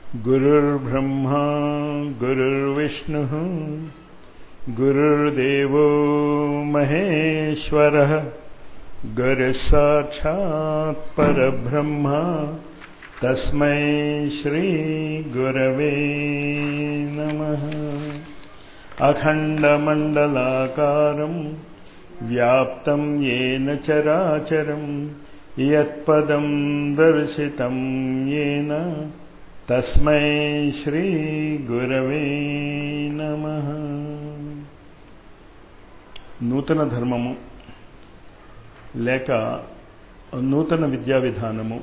गुरुर्ब्रह्मा गुरुर्विष्णुः गुरुर्देवो महेश्वरः गुरुसाक्षात् परब्रह्म तस्मै श्रीगुरवे नमः अखण्डमण्डलाकारम् व्याप्तं येन चराचरम् यत्पदं दर्शितं येन తస్మై శ్రీ గురవే నమ నూతన ధర్మము లేక నూతన విద్యా విధానము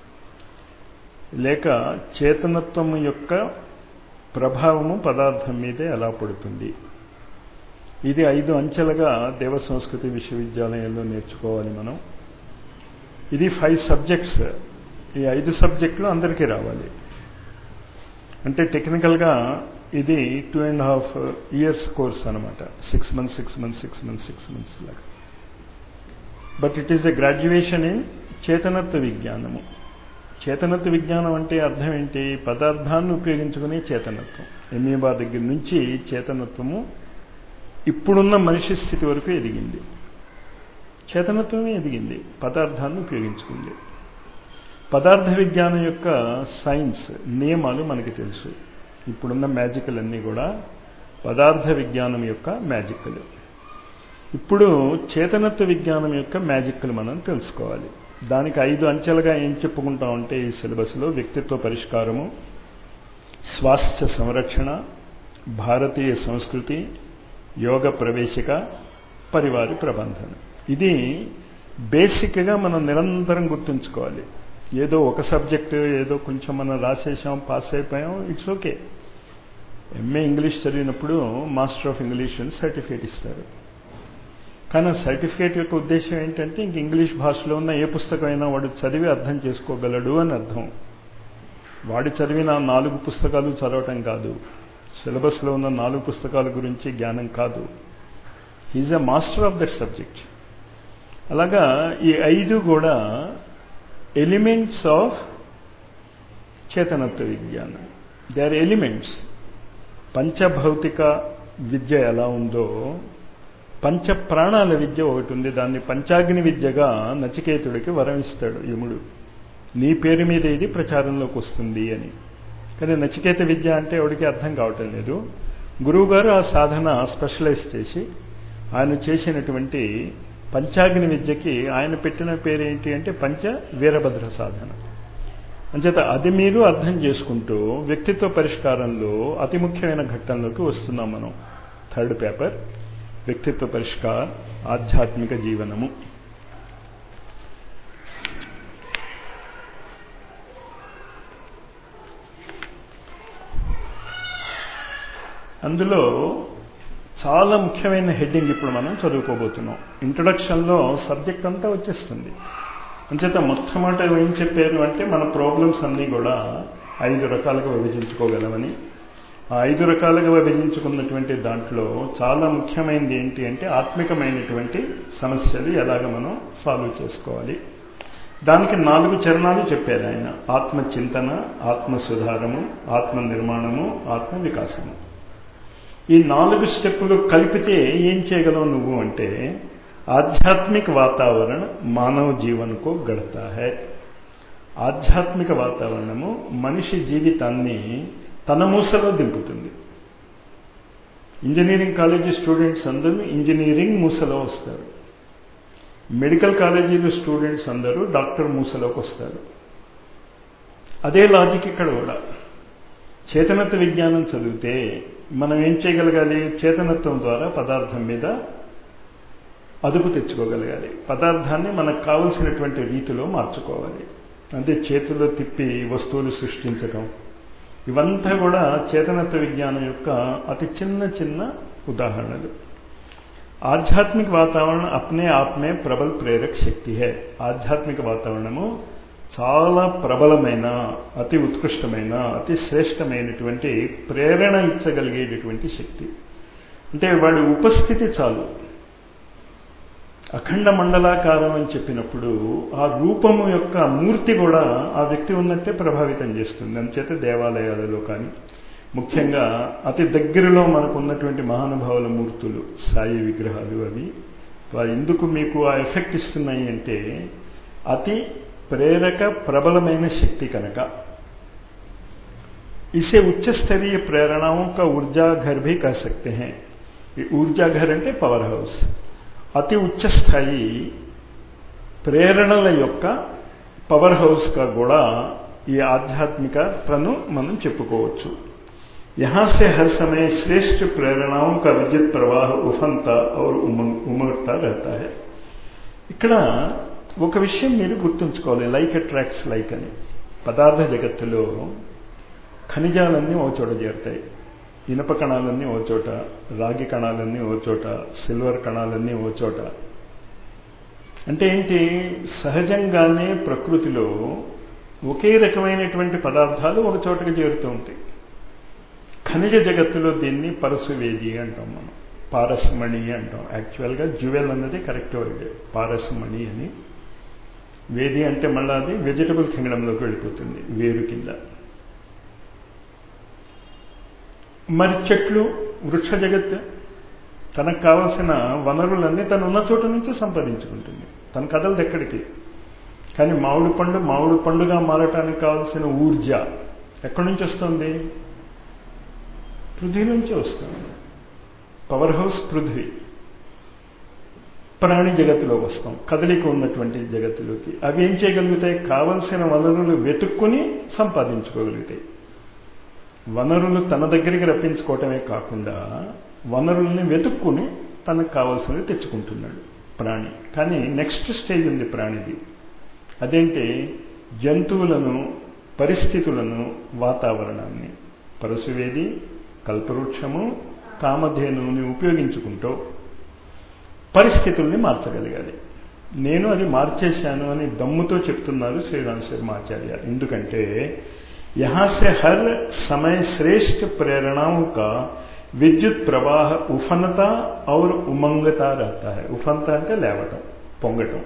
లేక చేతనత్వము యొక్క ప్రభావము పదార్థం మీదే ఎలా పడుతుంది ఇది ఐదు అంచెలుగా దేవ సంస్కృతి విశ్వవిద్యాలయంలో నేర్చుకోవాలి మనం ఇది ఫైవ్ సబ్జెక్ట్స్ ఈ ఐదు సబ్జెక్టులు అందరికీ రావాలి అంటే టెక్నికల్గా ఇది two and half years course అనమాట six months six months six months six months లాగా but it is a graduation in చేతనత్వ విజ్ఞానము చేతనత్వ విజ్ఞానం అంటే అర్థం ఏంటి పదార్థాన్ని ఉపయోగించుకునే చేతనత్వం ఎమీబా దగ్గర నుంచి చేతనత్వము ఇప్పుడున్న మనిషి స్థితి వరకు ఎదిగింది చేతనత్వమే ఎదిగింది పదార్థాన్ని ఉపయోగించుకుంది పదార్థ విజ్ఞానం యొక్క సైన్స్ నియమాలు మనకి తెలుసు ఇప్పుడున్న మ్యాజికల్ అన్నీ కూడా పదార్థ విజ్ఞానం యొక్క మ్యాజిక్లు ఇప్పుడు చేతనత్వ విజ్ఞానం యొక్క మ్యాజిక్లు మనం తెలుసుకోవాలి దానికి ఐదు అంచెలుగా ఏం చెప్పుకుంటామంటే ఈ సిలబస్లో వ్యక్తిత్వ పరిష్కారము స్వాస్థ్య సంరక్షణ భారతీయ సంస్కృతి యోగ ప్రవేశిక పరివారి ప్రబంధన ఇది బేసిక్గా మనం నిరంతరం గుర్తుంచుకోవాలి ఏదో ఒక సబ్జెక్టు ఏదో కొంచెం మనం రాసేసాం పాస్ అయిపోయాం ఇట్స్ ఓకే ఎంఏ ఇంగ్లీష్ చదివినప్పుడు మాస్టర్ ఆఫ్ ఇంగ్లీష్ అని సర్టిఫికేట్ ఇస్తారు కానీ సర్టిఫికేట్ యొక్క ఉద్దేశం ఏంటంటే ఇంక ఇంగ్లీష్ భాషలో ఉన్న ఏ పుస్తకమైనా వాడు చదివి అర్థం చేసుకోగలడు అని అర్థం వాడు చదివిన నాలుగు పుస్తకాలు చదవటం కాదు సిలబస్లో ఉన్న నాలుగు పుస్తకాల గురించి జ్ఞానం కాదు is a master of that subject అలాగా ఈ ఐదు కూడా ఎలిమెంట్స్ ఆఫ్ చేతనత్వ విజ్ఞానం దే ఆర్ ఎలిమెంట్స్ పంచభౌతిక విద్య ఎలా ఉందో పంచ ప్రాణాల విద్య ఒకటి ఉంది దాన్ని పంచాగ్ని విద్యగా నచికేతుడికి వరం ఇస్తాడు యముడు నీ పేరు మీద ఇది ప్రచారంలోకి వస్తుంది అని కానీ నచికేత విద్య అంటే ఎవడికి అర్థం కావటం లేదు గురువుగారు ఆ సాధన స్పెషలైజ్ చేసి ఆయన చేసినటువంటి పంచాగ్ని విద్యకి ఆయన పెట్టిన పేరు ఏంటి అంటే పంచ వీరభద్ర సాధన అంచేత అది మీరు అర్థం చేసుకుంటూ వ్యక్తిత్వ పరిష్కారంలో అతి ముఖ్యమైన ఘట్టంలోకి వస్తున్నాం మనం థర్డ్ పేపర్ వ్యక్తిత్వ పరిష్కార్ ఆధ్యాత్మిక జీవనము అందులో చాలా ముఖ్యమైన హెడ్డింగ్ ఇప్పుడు మనం చదువుకోబోతున్నాం ఇంట్రొడక్షన్లో సబ్జెక్ట్ అంతా వచ్చేస్తుంది అంచేత మొట్టమొదట ఏం చెప్పారు అంటే మన ప్రాబ్లమ్స్ అన్నీ కూడా ఐదు రకాలుగా విభజించుకోగలమని ఆ ఐదు రకాలుగా విభజించుకున్నటువంటి దాంట్లో చాలా ముఖ్యమైనది ఏంటి అంటే ఆత్మికమైనటువంటి సమస్యలు ఎలాగ మనం సాల్వ్ చేసుకోవాలి దానికి నాలుగు చరణాలు చెప్పారు ఆయన ఆత్మ చింతన ఆత్మ సుధారము ఆత్మ నిర్మాణము ఆత్మ వికాసము ఈ నాలుగు స్టెప్పులు కలిపితే ఏం చేయగలవు నువ్వు అంటే ఆధ్యాత్మిక వాతావరణ మానవ జీవనకు గడతా హై ఆధ్యాత్మిక వాతావరణము మనిషి జీవితాన్ని తన మూసలో దింపుతుంది ఇంజనీరింగ్ కాలేజీ స్టూడెంట్స్ అందరూ ఇంజనీరింగ్ మూసలో వస్తారు మెడికల్ కాలేజీలో స్టూడెంట్స్ అందరూ డాక్టర్ మూసలోకి వస్తారు అదే లాజిక్ ఇక్కడ కూడా చేతనత్వ విజ్ఞానం చదివితే మనం ఏం చేయగలగాలి చేతనత్వం ద్వారా పదార్థం మీద అదుపు తెచ్చుకోగలగాలి పదార్థాన్ని మనకు కావలసినటువంటి రీతిలో మార్చుకోవాలి అంటే చేతుల్లో తిప్పి వస్తువులు సృష్టించటం ఇవంతా కూడా చేతనత్వ విజ్ఞానం యొక్క అతి చిన్న చిన్న ఉదాహరణలు ఆధ్యాత్మిక వాతావరణం అప్నే ఆప్మే ప్రబల్ ప్రేరక శక్తి హే ఆధ్యాత్మిక వాతావరణము చాలా ప్రబలమైన అతి ఉత్కృష్టమైన అతి శ్రేష్టమైనటువంటి ప్రేరణ ఇచ్చగలిగేటటువంటి శక్తి అంటే వాడి ఉపస్థితి చాలు అఖండ మండలాకారం అని చెప్పినప్పుడు ఆ రూపము యొక్క మూర్తి కూడా ఆ వ్యక్తి ఉన్నట్టే ప్రభావితం చేస్తుంది అందుచేత దేవాలయాలలో కానీ ముఖ్యంగా అతి దగ్గరలో మనకు ఉన్నటువంటి మహానుభావుల మూర్తులు సాయి విగ్రహాలు అవి ఎందుకు మీకు ఆ ఎఫెక్ట్ ఇస్తున్నాయి అంటే అతి ప్రేరక ప్రబలమైన శక్తి కనుక इसे उच्च स्तरीय प्रेरणाओं का ऊर्जा घर भी कह सकते हैं ऊर्जा घर అంటే పవర్ హౌస్ అతి ఉచ్చ స్థాయి ప్రేరణల యొక్క పవర్ హౌస్గా కూడా ఈ ఆధ్యాత్మికతను మనం చెప్పుకోవచ్చు यहाँ से हर समय श्रेष्ठ प्रेरणाओं का विद्युत प्रवाह उफनता और उमड़ता रहता है ఇక్కడ ఒక విషయం మీరు గుర్తుంచుకోవాలి లైక్ అట్రాక్ట్స్ లైక్ అని పదార్థ జగత్తులో ఖనిజాలన్నీ ఓ చోట చేరుతాయి ఇనప కణాలన్నీ ఓ చోట రాగి కణాలన్నీ ఓ చోట సిల్వర్ కణాలన్నీ ఓ చోట అంటే ఏంటి సహజంగానే ప్రకృతిలో ఒకే రకమైనటువంటి పదార్థాలు ఒక చోటకి చేరుతూ ఉంటాయి ఖనిజ జగత్తులో దీన్ని పరశువేది అంటాం మనం పారస్మణి అంటాం యాక్చువల్గా జ్యువెల్ అన్నది కరెక్ట్ వర్డ్ పారస్మణి అని వేది అంటే మళ్ళీ అది వెజిటబుల్ కింగడంలోకి వెళ్ళిపోతుంది వేరు కింద మరి చెట్లు వృక్ష జగత్ తనకు కావలసిన వనరులన్నీ తను ఉన్న చోట నుంచి సంపాదించుకుంటుంది తన కదలదు ఎక్కడికి కానీ మామిడి పండు మామిడి పండుగా మారటానికి కావలసిన ఊర్జ ఎక్కడి నుంచి వస్తుంది పృథ్వీ నుంచి వస్తుంది పవర్ హౌస్ పృథ్వీ ప్రాణి జగత్తులో వస్తాం కదలిక ఉన్నటువంటి జగత్తులోకి అవి ఏం చేయగలుగుతాయి కావలసిన వనరులు వెతుక్కుని సంపాదించుకోగలుగుతాయి వనరులు తన దగ్గరికి రప్పించుకోవటమే కాకుండా వనరుల్ని వెతుక్కుని తనకు కావాల్సినవి తెచ్చుకుంటున్నాడు ప్రాణి కానీ నెక్స్ట్ స్టేజ్ ఉంది ప్రాణిది అదేంటి జంతువులను పరిస్థితులను వాతావరణాన్ని పరశువేది కల్పవృక్షము కామధేనువుని ఉపయోగించుకుంటూ పరిస్థితుల్ని మార్చగలగాలి నేను అది మార్చేశాను అని దమ్ముతో చెప్తున్నారు శ్రీరామ్ శర్మాచార్య ఎందుకంటే यहां से हर समय श्रेष्ठ प्रेरणाओं का विद्युत प्रवाह उफनता और उमंगता रहता है ఉఫనత అంటే లేవటం పొంగటం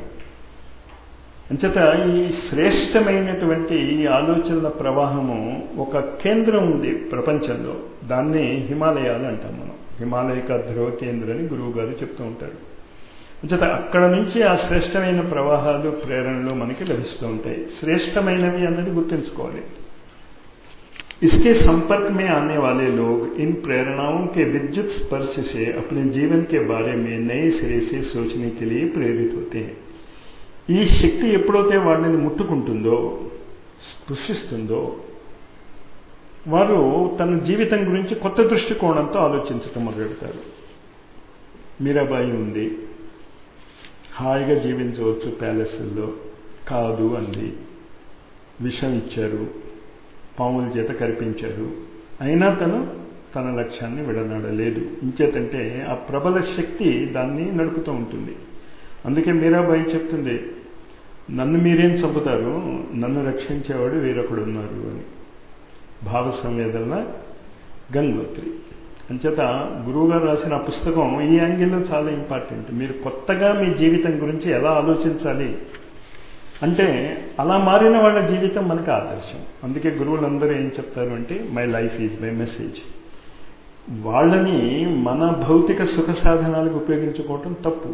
అంచేత ఈ శ్రేష్టమైనటువంటి ఈ ఆలోచనల ప్రవాహము ఒక కేంద్రం ఉంది ప్రపంచంలో దాన్ని హిమాలయాలు అంటాం మనం హిమాలయక ధ్రువ కేంద్రం అని గురువు గారు చెప్తూ ఉంటారు అంచేత అక్కడ నుంచి ఆ శ్రేష్టమైన ప్రవాహాలు ప్రేరణలు మనకి లభిస్తూ ఉంటాయి శ్రేష్టమైనవి అన్నది గుర్తుంచుకోవాలి इसके संपर्क में आने वाले लोग इन प्रेरणाओं के विद्युत स्पर्श से अपने जीवन के बारे में नए सिरे से सोचने के लिए प्रेरित होते हैं ఈ శక్తి ఎప్పుడైతే వాళ్ళని ముట్టుకుంటుందో స్పృశిస్తుందో వారు తన జీవితం గురించి కొత్త దృష్టికోణంతో ఆలోచించటం మొదలెడతారు మీరాబాయి ఉంది హాయిగా జీవించవచ్చు ప్యాలెస్ల్లో కాదు అంది విషం ఇచ్చారు పాముల చేత కరిపించారు అయినా తను తన లక్ష్యాన్ని విడనాడలేదు ఇంచేతంటే ఆ ప్రబల శక్తి దాన్ని నడుపుతూ ఉంటుంది అందుకే మీరాబాయి చెప్తుంది నన్ను మీరేం చంపుతారు నన్ను రక్షించేవాడు వేరొకడు ఉన్నారు అని భావ సంవేదన గంగోత్రి అంచేత గురువుగారు రాసిన పుస్తకం ఈ యాంగిల్లో చాలా ఇంపార్టెంట్ మీరు కొత్తగా మీ జీవితం గురించి ఎలా ఆలోచించాలి అంటే అలా మారిన వాళ్ళ జీవితం మనకు ఆదర్శం అందుకే గురువులందరూ ఏం చెప్తారు అంటే my life is my message వాళ్ళని మన భౌతిక సుఖ సాధనాలకు ఉపయోగించుకోవటం తప్పు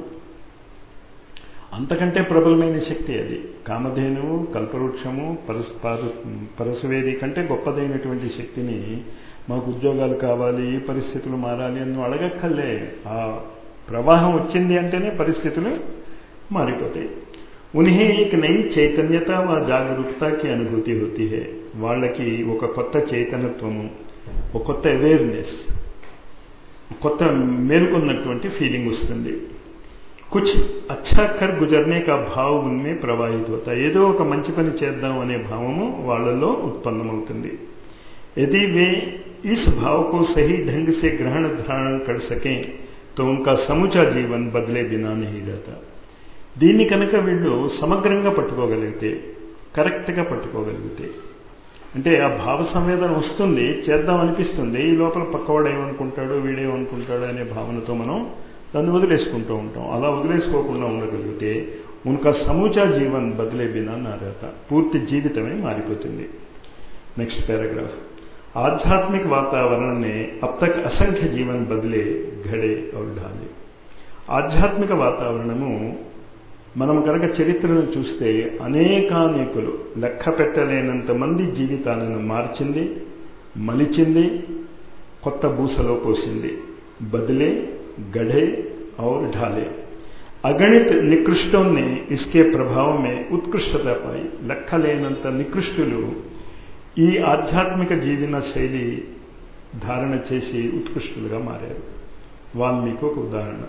అంతకంటే ప్రబలమైన శక్తి అది కామధేనువు కల్పవృక్షము పరస్పారు పరశువేది కంటే గొప్పదైనటువంటి శక్తిని మాకు ఉద్యోగాలు కావాలి ఈ పరిస్థితులు మారాలి అని అడగక్కర్లే ఆ ప్రవాహం వచ్చింది అంటేనే పరిస్థితులు మారిపోతాయి उन्हें एक नई చైతన్యత व జాగరూకత की అనుభూతి होती है వాళ్ళకి ఒక కొత్త చైతన్యత్వము ఒక కొత్త అవేర్నెస్ కొత్త మేలుకున్నటువంటి ఫీలింగ్ వస్తుంది కుచ్ అచ్చా కర్ గుజర్నే కా భావ్ ఉన్మే ప్రవాహిత అవుతా ఏదో ఒక మంచి పని చేద్దాం అనే భావము వాళ్ళలో ఉత్పన్నమవుతుంది यदि वे इस भाव को सही ढंग से ग्रहण धारण कर सकें तो उनका समूचा जीवन बदले बिना नहीं रहता దీన్ని కనుక వీళ్ళు సమగ్రంగా పట్టుకోగలిగితే కరెక్ట్గా పట్టుకోగలిగితే అంటే ఆ భావ సంవేదన వస్తుంది చేద్దాం అనిపిస్తుంది ఈ లోపల పక్కవాడు ఏమనుకుంటాడు వీడేమనుకుంటాడు అనే భావనతో మనం దాన్ని వదిలేసుకుంటూ ఉంటాం అలా వదిలేసుకోకుండా ఉండగలిగితే ఉనకా సమూచా జీవన్ బదిలే బినా నా रहता పూర్తి జీవితమే మారిపోతుంది నెక్స్ట్ पैराग्राफ आध्यात्मिक वातावरण ने अब तक असंख्य जीवन बदले घड़े और ढाले ఆధ్యాత్మిక వాతావరణము మనం కనుక చరిత్రను చూస్తే అనేకానేకులు లెక్క పెట్టలేనంత మంది జీవితాలను మార్చింది మలిచింది కొత్త బూసలో పోసింది బదిలే గढ़े और ढाले అగణిత నికృష్టం ने इसके प्रभाव में उत्कृष्टता पाई లెక్కలేనంత నికృష్టులు ఈ ఆధ్యాత్మిక జీవన శైలి ధారణ చేసి ఉత్కృష్టులుగా మారారు వాల్మీకి ఒక ఉదాహరణ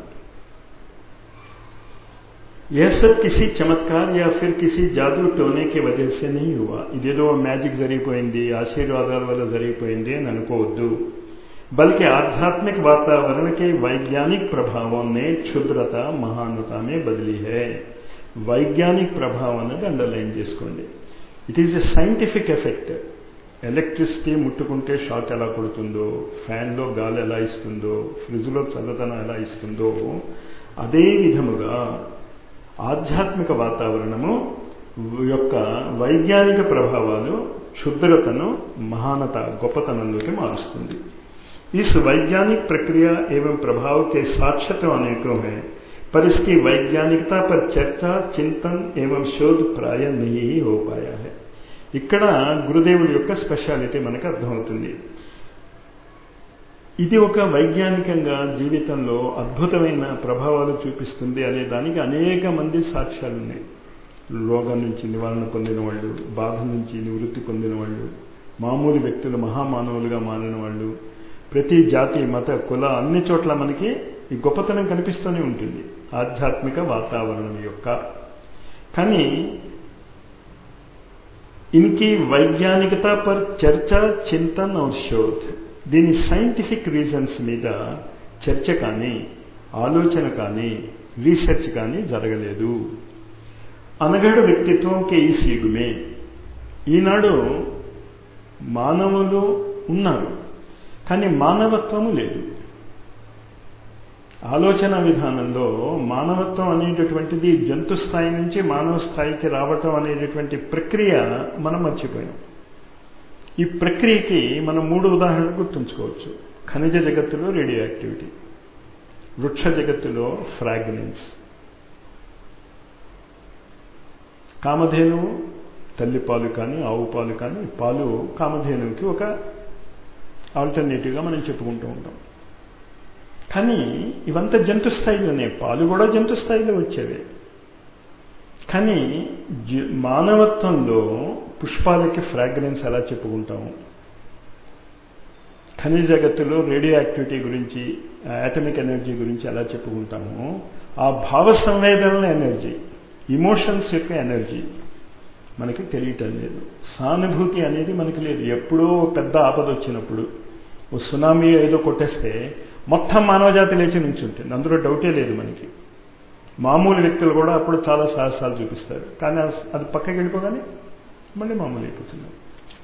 यह सब किसी चमत्कार या फिर किसी जादू टोने की वजह से नहीं हुआ ఇదేదో మ్యాజిక్ జరిగిపోయింది ఆశీర్వాదాల వల్ల జరిగిపోయింది అని అనుకోవద్దు बल्कि आध्यात्मिक वातावरण के वैज्ञानिक प्रभावों ने क्षुद्रता महानता में बदली है వైజ్ఞానిక్ ప్రభావం అనేది అండర్లైన్ చేసుకోండి it is a scientific effect electricity ముట్టుకుంటే షాక్ ఎలా కొడుతుందో ఫ్యాన్లో గాలి ఎలా ఇస్తుందో ఫ్రిడ్జ్లో చల్లదనం ఎలా ఇస్తుందో అదే విధముగా ఆధ్యాత్మిక వాతావరణము యొక్క వైజ్ఞానిక ప్రభావాలు క్షుద్రతను మహానత గొప్పతనంలోకి మారుస్తుంది इस वैज्ञानिक प्रक्रिया एवं प्रभाव के साक्ष्य तो अनेकों हैं पर इसकी वैज्ञानिकता पर चर्चा चिंतन एवं शोध प्राय नहीं ही हो पाया है ఇక్కడ గురుదేవుడి యొక్క స్పెషాలిటీ మనకు అర్థమవుతుంది ఇది ఒక వైజ్ఞానికంగా జీవితంలో అద్భుతమైన ప్రభావాలు చూపిస్తుంది అనే దానికి అనేక మంది సాక్ష్యాలు ఉన్నాయి రోగం నుంచి నివారణ పొందిన వాళ్ళు బాధ నుంచి నివృత్తి పొందిన వాళ్ళు మామూలు వ్యక్తులు మహామానవులుగా మారిన వాళ్ళు ప్రతి జాతి మత కుల అన్ని చోట్ల మనకి ఈ గొప్పతనం కనిపిస్తూనే ఉంటుంది ఆధ్యాత్మిక వాతావరణం యొక్క కానీ ఇన్కి వైజ్ఞానికత పర్ చర్చ చింతన్ और శోధ్ దీని సైంటిఫిక్ రీజన్స్ మీద చర్చ కానీ ఆలోచన కానీ రీసెర్చ్ కానీ జరగలేదు అనగడు వ్యక్తిత్వంకి ఈ సీగుమే ఈనాడు మానవులు ఉన్నారు కానీ మానవత్వము లేదు ఆలోచన విధానంలో మానవత్వం అనేటటువంటిది జంతు స్థాయి నుంచి మానవ స్థాయికి రావటం అనేటటువంటి ప్రక్రియ మనం మర్చిపోయాం ఈ ప్రక్రియకి మనం మూడు ఉదాహరణలు గుర్తుంచుకోవచ్చు ఖనిజ జగత్తులో రేడియో యాక్టివిటీ వృక్ష జగత్తులో ఫ్రాగ్రెన్స్ కామధేనువు తల్లి పాలు కానీ ఆవు పాలు కానీ పాలు కామధేనువుకి ఒక ఆల్టర్నేటివ్గా మనం చెప్పుకుంటూ ఉంటాం కానీ ఇవంతా జంతు స్థాయిలోనే పాలు కూడా జంతు స్థాయిలో వచ్చేవే కానీ మానవత్వంలో పుష్పాలకి ఫ్రాగ్రెన్స్ ఎలా చెప్పుకుంటాము ఖనిజ జగత్తులో రేడియో యాక్టివిటీ గురించి యాటమిక్ ఎనర్జీ గురించి ఎలా చెప్పుకుంటాము ఆ భావ సంవేదనల ఎనర్జీ ఇమోషన్స్ యొక్క ఎనర్జీ మనకి తెలియటం లేదు సానుభూతి అనేది మనకి లేదు ఎప్పుడో పెద్ద ఆపద వచ్చినప్పుడు ఓ సునామీ ఏదో కొట్టేస్తే మొత్తం మానవజాతి లేచి నుంచి ఉంటుంది అందులో డౌటే లేదు మనకి మామూలు వ్యక్తులు కూడా అప్పుడు చాలా సాహసాలు చూపిస్తారు కానీ అది పక్కకి వెళ్ళిపోగానే మళ్ళీ మామూలు అయిపోతున్నారు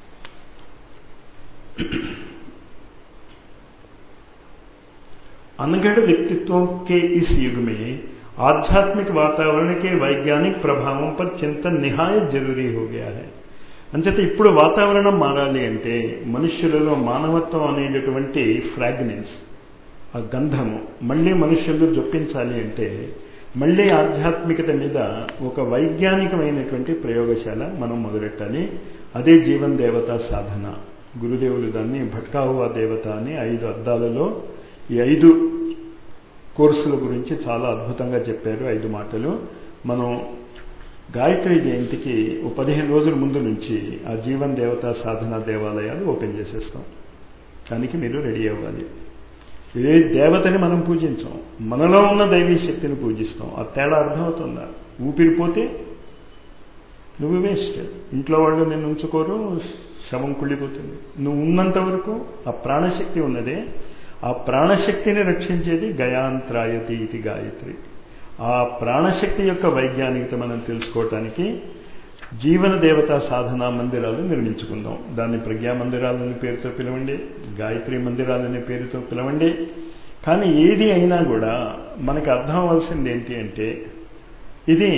अनगढ़ व्यक्तित्वों के इस युग में आध्यात्मिक वातावरण के वैज्ञानिक प्रभावों पर चिंतन निहायत जरूरी हो गया है అంచేత ఇప్పుడు వాతావరణం మారాలి అంటే మనుష్యులలో మానవత్వం అనేటటువంటి ఫ్రాగ్నెన్స్ ఆ గంధము మళ్ళీ మనుష్యులు జొప్పించాలి అంటే మళ్ళీ ఆధ్యాత్మికత మీద ఒక వైజ్ఞానికమైనటువంటి ప్రయోగశాల మనం మొదలెట్టాలి అదే జీవన్ దేవత సాధన గురుదేవులు దాన్ని భట్కాహువా దేవత అని ఐదు అద్దాలలో ఈ ఐదు కోర్సుల గురించి చాలా అద్భుతంగా చెప్పారు ఐదు మాటలు మనం గాయత్రి జయంతికి ఓ పదిహేను రోజుల ముందు నుంచి ఆ జీవన్ దేవత సాధన దేవాలయాలు ఓపెన్ చేసేస్తాం దానికి మీరు రెడీ అవ్వాలి ఏ దేవతని మనం పూజించాం మనలో ఉన్న దైవీ శక్తిని పూజిస్తాం ఆ తేడా అర్థమవుతుందా ఊపిరిపోతే నువ్వు వేస్ట్ ఇంట్లో వాళ్ళు నిన్ను ఉంచుకోరు శవం కుళ్ళిపోతుంది నువ్వు ఉన్నంత వరకు ఆ ప్రాణశక్తి ఉన్నదే ఆ ప్రాణశక్తిని రక్షించేది గయాంత్రాయతి ఇది గాయత్రి ఆ ప్రాణశక్తి యొక్క వైజ్ఞానికత మనం తెలుసుకోవటానికి జీవన దేవతా సాధనా మందిరాలు నిర్మించుకుందాం దాన్ని ప్రజ్ఞా మందిరాలని పేరుతో పిలవండి గాయత్రి మందిరాలనే పేరుతో పిలవండి కానీ ఏది అయినా కూడా మనకు అర్థం అవ్వాల్సింది ఏంటి అంటే ఇది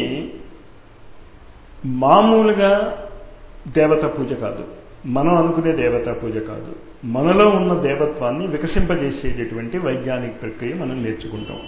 మామూలుగా దేవతా పూజ కాదు మనం అనుకునే దేవతా పూజ కాదు మనలో ఉన్న దేవత్వాన్ని వికసింపజేసేటటువంటి వైజ్ఞానిక ప్రక్రియ మనం నేర్చుకుంటాం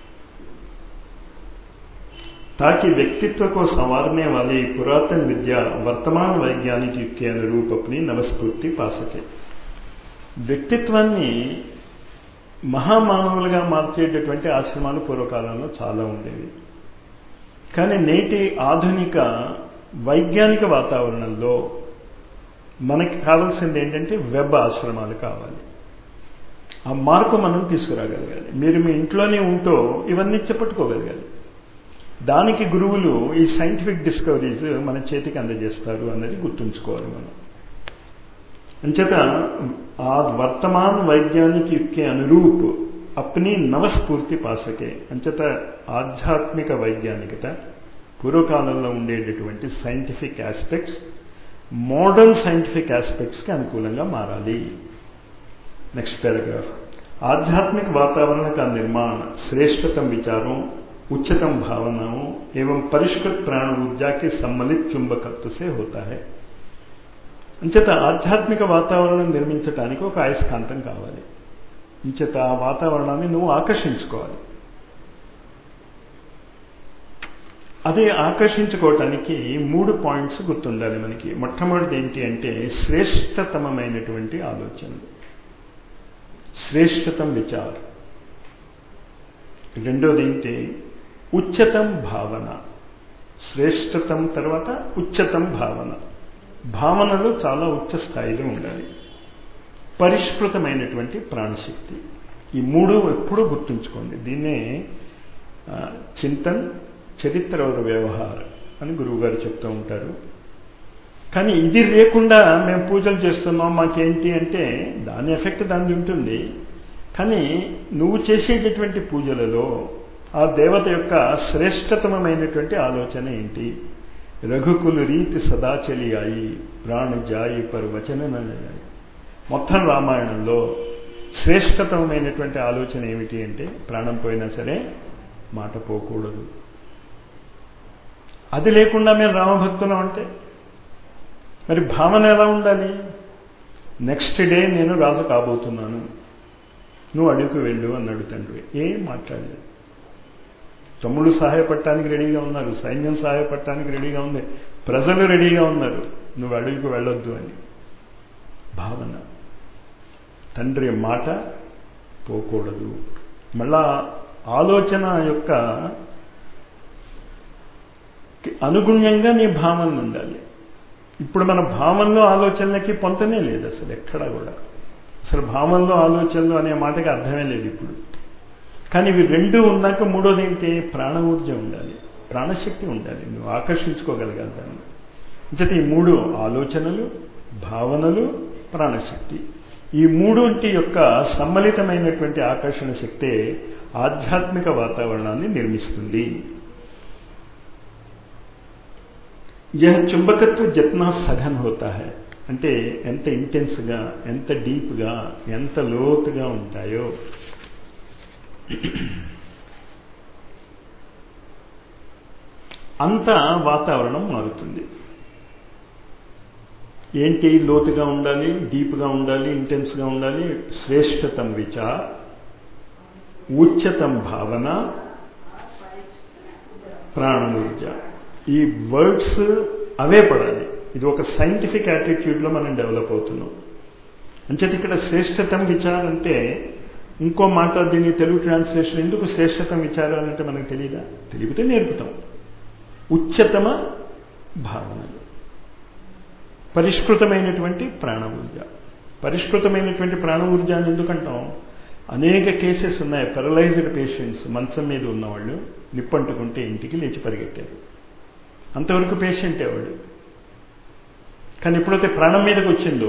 ताकि व्यक्तित्व को संवारने वाली पुरातन विद्या वर्तमान वैज्ञानिक युग के अनुरूप अपनी नवस्फूर्ति पा सके వ్యక్తిత్వాన్ని మహామానవులుగా మార్చేటటువంటి ఆశ్రమాలు పూర్వకాలంలో చాలా ఉండేవి కానీ నేటి ఆధునిక వైజ్ఞానిక వాతావరణంలో మనకి కావాల్సింది ఏంటంటే వెబ్ ఆశ్రమాలు కావాలి ఆ మార్పు మనం తీసుకురాగలగాలి మీరు మీ ఇంట్లోనే ఉంటూ ఇవన్నీ చెప్పట్టుకోగలగాలి దానికి గురువులు ఈ సైంటిఫిక్ డిస్కవరీస్ మన చేతికి అందజేస్తారు అన్నది గుర్తుంచుకోవాలి మనం అంచేత ఆ వర్తమాన్ వైజ్ఞానిక యుక్కే అనురూప్ అప్ని నవస్ఫూర్తి పాసకే అంచేత ఆధ్యాత్మిక వైజ్ఞానికత పూర్వకాలంలో ఉండేటటువంటి సైంటిఫిక్ ఆస్పెక్ట్స్ మోడర్న్ సైంటిఫిక్ ఆస్పెక్ట్స్కి అనుకూలంగా మారాలి నెక్స్ట్ पैराग्राफ आध्यात्मिक वातावरण का निर्माण श्रेष्ठतम विचारों उच्चतम भावनाओं एवं परिष्कृत प्राण ऊर्जा के सम्मिलित चुंबकत्व से होता है అంచేత ఆధ్యాత్మిక వాతావరణం నిర్మించడానికి ఒక అయస్కాంతం కావాలి అంచేత ఆ వాతావరణాన్ని నువ్వు ఆకర్షించుకోవాలి అదే ఆకర్షించుకోవటానికి మూడు పాయింట్స్ గుర్తుండాలి మనకి మొట్టమొదటిది ఏంటి అంటే శ్రేష్టతమమైనటువంటి ఆలోచనలు శ్రేష్టతం విచార్ రెండోది ఏంటి ఉच्चతం భావన శ్రేష్టతం తర్వాత ఉच्चతం భావన భావనలు చాలా ఉచ్చ స్థాయిలో ఉండాలి పరిష్కృతమైనటువంటి ప్రాణశక్తి ఈ మూడు ఎప్పుడూ గుర్తుంచుకోండి దీన్నే చింతన్ చరిత్ర ఒక వ్యవహారం అని గురువుగారు చెప్తూ ఉంటారు కానీ ఇది లేకుండా మేము పూజలు చేస్తున్నాం మాకేంటి అంటే దాని ఎఫెక్ట్ దాని ఉంటుంది కానీ నువ్వు చేసేటటువంటి పూజలలో ఆ దేవత యొక్క శ్రేష్టతమమైనటువంటి ఆలోచన ఏంటి రఘుకులు రీతి సదాచలి అయి ప్రాణ జాయి పరు వచన జాయి మొత్తం రామాయణంలో శ్రేష్టతమైనటువంటి ఆలోచన ఏమిటి అంటే ప్రాణం పోయినా సరే మాట పోకూడదు అది లేకుండా మేము రామభక్తులం అంటే మరి భావన ఎలా ఉండాలి నెక్స్ట్ డే నేను రాజు కాబోతున్నాను నువ్వు అడుగుకు వెళ్ళు అన్నాడు తండ్రి ఏం మాట్లాడలేదు తమ్ముళ్ళు సహాయపడటానికి రెడీగా ఉన్నారు సైన్యం సహాయపడటానికి రెడీగా ఉంది ప్రజలు రెడీగా ఉన్నారు నువ్వు అడుగుకు వెళ్ళొద్దు అని భావన తండ్రి మాట పోకూడదు మళ్ళా ఆలోచన యొక్క అనుగుణ్యంగా నీ భావనలు ఉండాలి ఇప్పుడు మన భావనలో ఆలోచనలకి పొంతనే లేదు అసలు ఎక్కడా కూడా అసలు భావనలో ఆలోచనలు అనే మాటకి అర్థమే లేదు ఇప్పుడు కానీ ఇవి రెండు ఉన్నాక మూడోది ఏంటి ప్రాణ ఊర్జ ఉండాలి ప్రాణశక్తి ఉండాలి నువ్వు ఆకర్షించుకోగలగాలి దాన్ని అంచేత ఈ మూడు ఆలోచనలు భావనలు ప్రాణశక్తి ఈ మూడుంటి యొక్క సమ్మలితమైనటువంటి ఆకర్షణ శక్తే ఆధ్యాత్మిక వాతావరణాన్ని నిర్మిస్తుంది यह చుంబకత్వ జిత్నా సఘన్ హోతా హై అంటే ఎంత ఇంటెన్స్గా ఎంత డీప్గా ఎంత లోతుగా ఉంటాయో అంత వాతావరణం మారుతుంది ఏంటి లోతుగా ఉండాలి డీప్గా ఉండాలి ఇంటెన్స్గా ఉండాలి శ్రేష్టతం విచార్ ఉच्चతం భావన ప్రాణమూర్జ ఈ వర్డ్స్ అవే పడాలి ఇది ఒక సైంటిఫిక్ యాటిట్యూడ్లో మనం డెవలప్ అవుతున్నాం అంచేత ఇక్కడ శ్రేష్టతం విచారం అంటే ఇంకో మాట దీని తెలుగు ట్రాన్స్లేషన్ ఎందుకు శ్రేష్టతం విచారాలంటే మనకు తెలియదా తెలిపితే నేర్పుతాం ఉच्चతమ భావనలు పరిష్కృతమైనటువంటి ప్రాణ ఊర్జ పరిష్కృతమైనటువంటి ప్రాణ ఊర్జ అని ఎందుకంటాం అనేక కేసెస్ ఉన్నాయి పెరలైజ్డ్ పేషెంట్స్ మంచం మీద ఉన్నవాళ్ళు నిప్పంటుకుంటే ఇంటికి లేచి పరిగెట్టారు అంతవరకు పేషెంటే వాడు కానీ ఎప్పుడైతే ప్రాణం మీదకి వచ్చిందో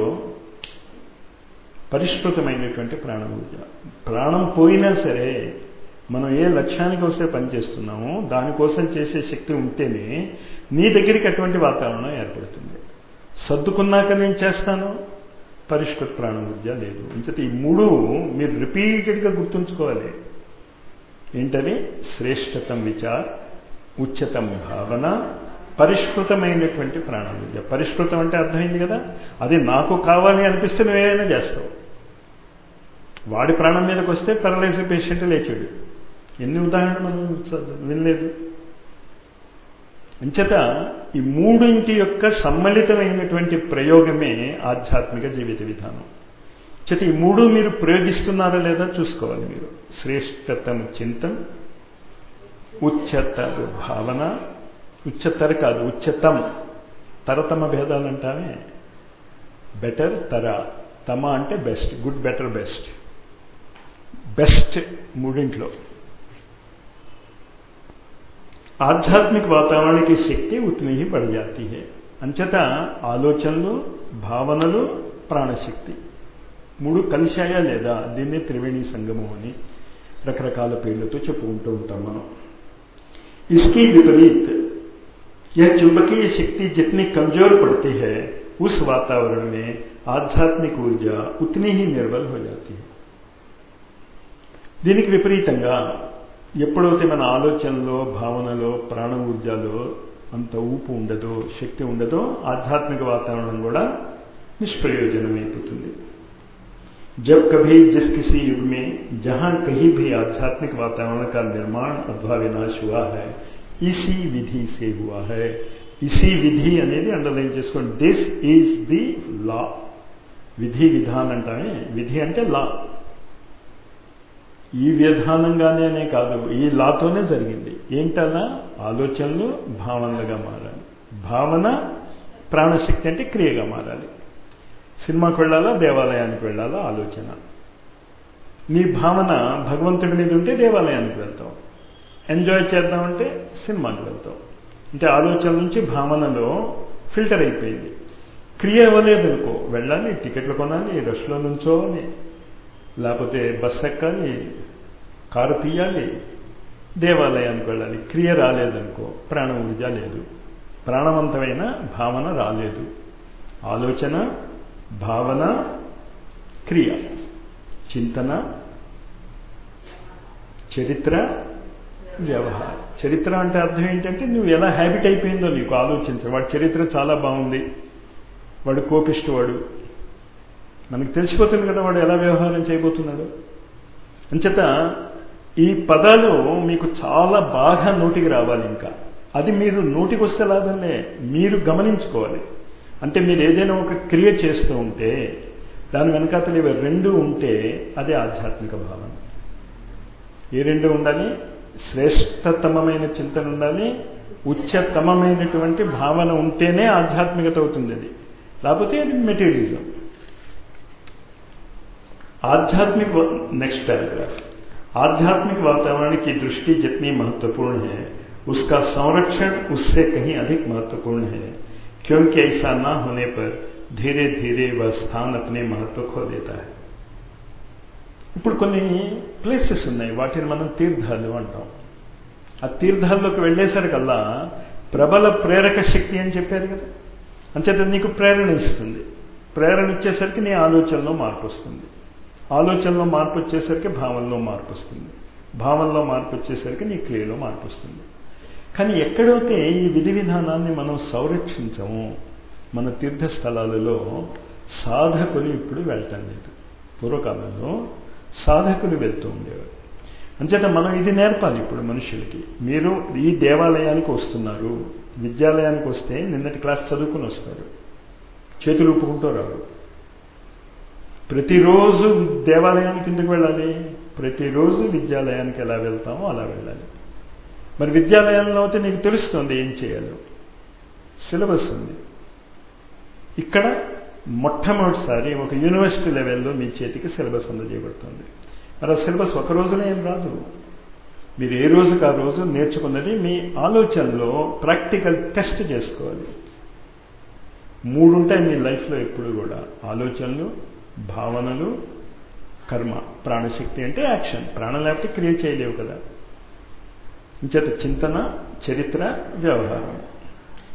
పరిష్కృతమైనటువంటి ప్రాణం ఊర్జ ప్రాణం పోయినా సరే మనం ఏ లక్ష్యానికి వస్తే పనిచేస్తున్నామో దానికోసం చేసే శక్తి ఉంటేనే నీ దగ్గరికి అటువంటి వాతావరణం ఏర్పడుతుంది సర్దుకున్నాక నేను చేస్తాను పరిష్కృత ప్రాణ ఊర్జ లేదు ఇంకటి ఈ మూడు మీరు రిపీటెడ్గా గుర్తుంచుకోవాలి ఏంటని శ్రేష్టతం విచార్ ఉच्चతం భావన పరిష్కృతమైనటువంటి ప్రాణాలు పరిష్కృతం అంటే అర్థమైంది కదా అది నాకు కావాలి అనిపిస్తే నువ్వేమైనా చేస్తావు వాడి ప్రాణం మీదకి వస్తే పెరలైజ్ పేషెంట్ లేచాడు ఎన్ని ఉదాహరణలు మనం వినలేదు అంచేత ఈ మూడింటి యొక్క సమ్మలితమైనటువంటి ప్రయోగమే ఆధ్యాత్మిక జీవిత విధానం చేత ఈ మూడు మీరు ప్రయోగిస్తున్నారా లేదా చూసుకోవాలి మీరు శ్రేష్టతమ చింతం ఉచ్చతర భావన ఉచ్చతర కాదు ఉచ్చతం తరతమ భేదాలు అంటామే బెటర్ తర తమ అంటే best good better best best మూడింట్లో ఆధ్యాత్మిక వాతావరణ की శక్తి ఉతनी ही बढ़ जाती है అంచేత ఆలోచనలు భావనలు ప్రాణశక్తి మూడు కలిశాయా లేదా దీన్నే త్రివేణి సంగమం అని రకరకాల పేర్లతో చెప్పుకుంటూ ఉంటాం మనం इसकी विपरीत यह चुंबकीय शक्ति जितनी कमजोर पड़ती है उस वातावरण में आध्यात्मिक ऊर्जा उतनी ही निर्बल हो जाती है దీనికి విపరీతంగా ఎప్పుడైతే మన ఆలోచనలో భావనలో ప్రాణ ఊర్జాలో అంత ఊపు ఉండదో శక్తి ఉండదో ఆధ్యాత్మిక వాతావరణం కూడా నిష్ప్రయోజనమైపోతుంది जब कभी जिस किसी युग में जहां कहीं भी आध्यात्मिक वातावरण का निर्माण अथवा विनाश हुआ है इसी विधि से हुआ है इसी విధి అనేది అండర్లైన్ చేసుకోండి దిస్ ఈజ్ ది లా విధి విధానం అంటామే విధి అంటే లా ఈ విధానంగానే అనే కాదు ఈ లాతోనే జరిగింది ఏంటలా ఆలోచనలు భావనలుగా మారాలి భావన ప్రాణశక్తి అంటే క్రియగా మారాలి సినిమాకి వెళ్ళాలా దేవాలయానికి వెళ్ళాలా ఆలోచన నీ భావన భగవంతుడి మీద ఉంటే దేవాలయానికి వెళ్తాం ఎంజాయ్ చేద్దామంటే సినిమాకి వెళ్తాం అంటే ఆలోచన నుంచి భావనలో ఫిల్టర్ అయిపోయింది క్రియ అవ్వలేదనుకో వెళ్ళాలి టికెట్లు కొనాలి రష్లో నుంచోవాలి లేకపోతే బస్ ఎక్కాలి కారు తీయాలి దేవాలయానికి వెళ్ళాలి క్రియ రాలేదనుకో ప్రాణ ఊర్జ లేదు ప్రాణవంతమైన భావన రాలేదు ఆలోచన భావన క్రియ చింతన చరిత్ర వ్యవహారం చరిత్ర అంటే అర్థం ఏంటంటే నువ్వు ఎలా హ్యాబిట్ అయిపోయిందో నీకు ఆలోచించ వాడి చరిత్ర చాలా బాగుంది వాడు కోపిష్టివాడు మనకు తెలిసిపోతుంది కదా వాడు ఎలా వ్యవహారం చేయబోతున్నాడు అంచేత ఈ పదాలు మీకు చాలా బాగా నోటికి రావాలి ఇంకా అది మీరు నోటికి వస్తే లాభంలే మీరు గమనించుకోవాలి అంటే మీరు ఏదైనా ఒక క్రియ చేస్తూ ఉంటే దాని వెనకాతలు ఇవి రెండు ఉంటే అది ఆధ్యాత్మిక భావన ఏ రెండు ఉండాలి శ్రేష్టతమమైన చింతన ఉండాలి ఉచ్చతమమైనటువంటి భావన ఉంటేనే ఆధ్యాత్మికత అవుతుంది అది లేకపోతే అది మెటీరియలిజం आध्यात्मिक नेक्स्ट पैराग्राफ आध्यात्मिक वातावरण की दृष्टि जितनी महत्वपूर्ण है उसका संरक्षण उससे कहीं अधिक महत्वपूर्ण है क्योंकि ऐसा न होने पर धीरे धीरे वह स्थान अपने महत्व खो देता है ఇప్పుడు కొన్ని ప్లేసెస్ ఉన్నాయి వాటిని మనం తీర్థాలు అంటాం ఆ తీర్థాల్లోకి వెళ్ళేసరికల్లా ప్రబల ప్రేరక శక్తి అని చెప్పారు కదా అంచేత నీకు ప్రేరణ ఇస్తుంది ప్రేరణ ఇచ్చేసరికి నీ ఆలోచనలో మార్పు వస్తుంది ఆలోచనలో మార్పు వచ్చేసరికి భావనలో మార్పు వస్తుంది భావనలో మార్పు వచ్చేసరికి నీ క్రియలో మార్పు వస్తుంది కానీ ఎక్కడైతే ఈ విధి విధానాన్ని మనం సంరక్షించము మన తీర్థస్థలాలలో సాధకులు ఇప్పుడు వెళ్ళటం లేదు పూర్వకాలంలో సాధకులు వెళ్తూ ఉండేవారు అంచేత మనం ఇది నేర్పాలి ఇప్పుడు మనుషులకి మీరు ఈ దేవాలయానికి వస్తున్నారు విద్యాలయానికి వస్తే నిన్నటి క్లాస్ చదువుకుని వస్తారు చేతులు ఊపుకుంటూ రారు ప్రతిరోజు దేవాలయానికి ఎందుకు వెళ్ళాలి ప్రతిరోజు విద్యాలయానికి ఎలా వెళ్తామో అలా వెళ్ళాలి మరి విద్యాలయంలో అయితే నీకు తెలుస్తుంది ఏం చేయాలో సిలబస్ ఉంది ఇక్కడ మొట్టమొదటిసారి ఒక యూనివర్సిటీ లెవెల్లో మీ చేతికి సిలబస్ అందజేయబడుతుంది మరి ఆ సిలబస్ ఒక రోజునే ఏం రాదు మీరు ఏ రోజుకి ఆ రోజు నేర్చుకున్నది మీ ఆలోచనలో ప్రాక్టికల్ టెస్ట్ చేసుకోవాలి మూడు ఉంటాయి మీ లైఫ్లో ఎప్పుడు కూడా ఆలోచనలు భావనలు కర్మ ప్రాణశక్తి అంటే యాక్షన్ ప్రాణం లేకపోతే క్రియ చేయలేవు కదా ఇంచేత చింతన చరిత్ర వ్యవహారం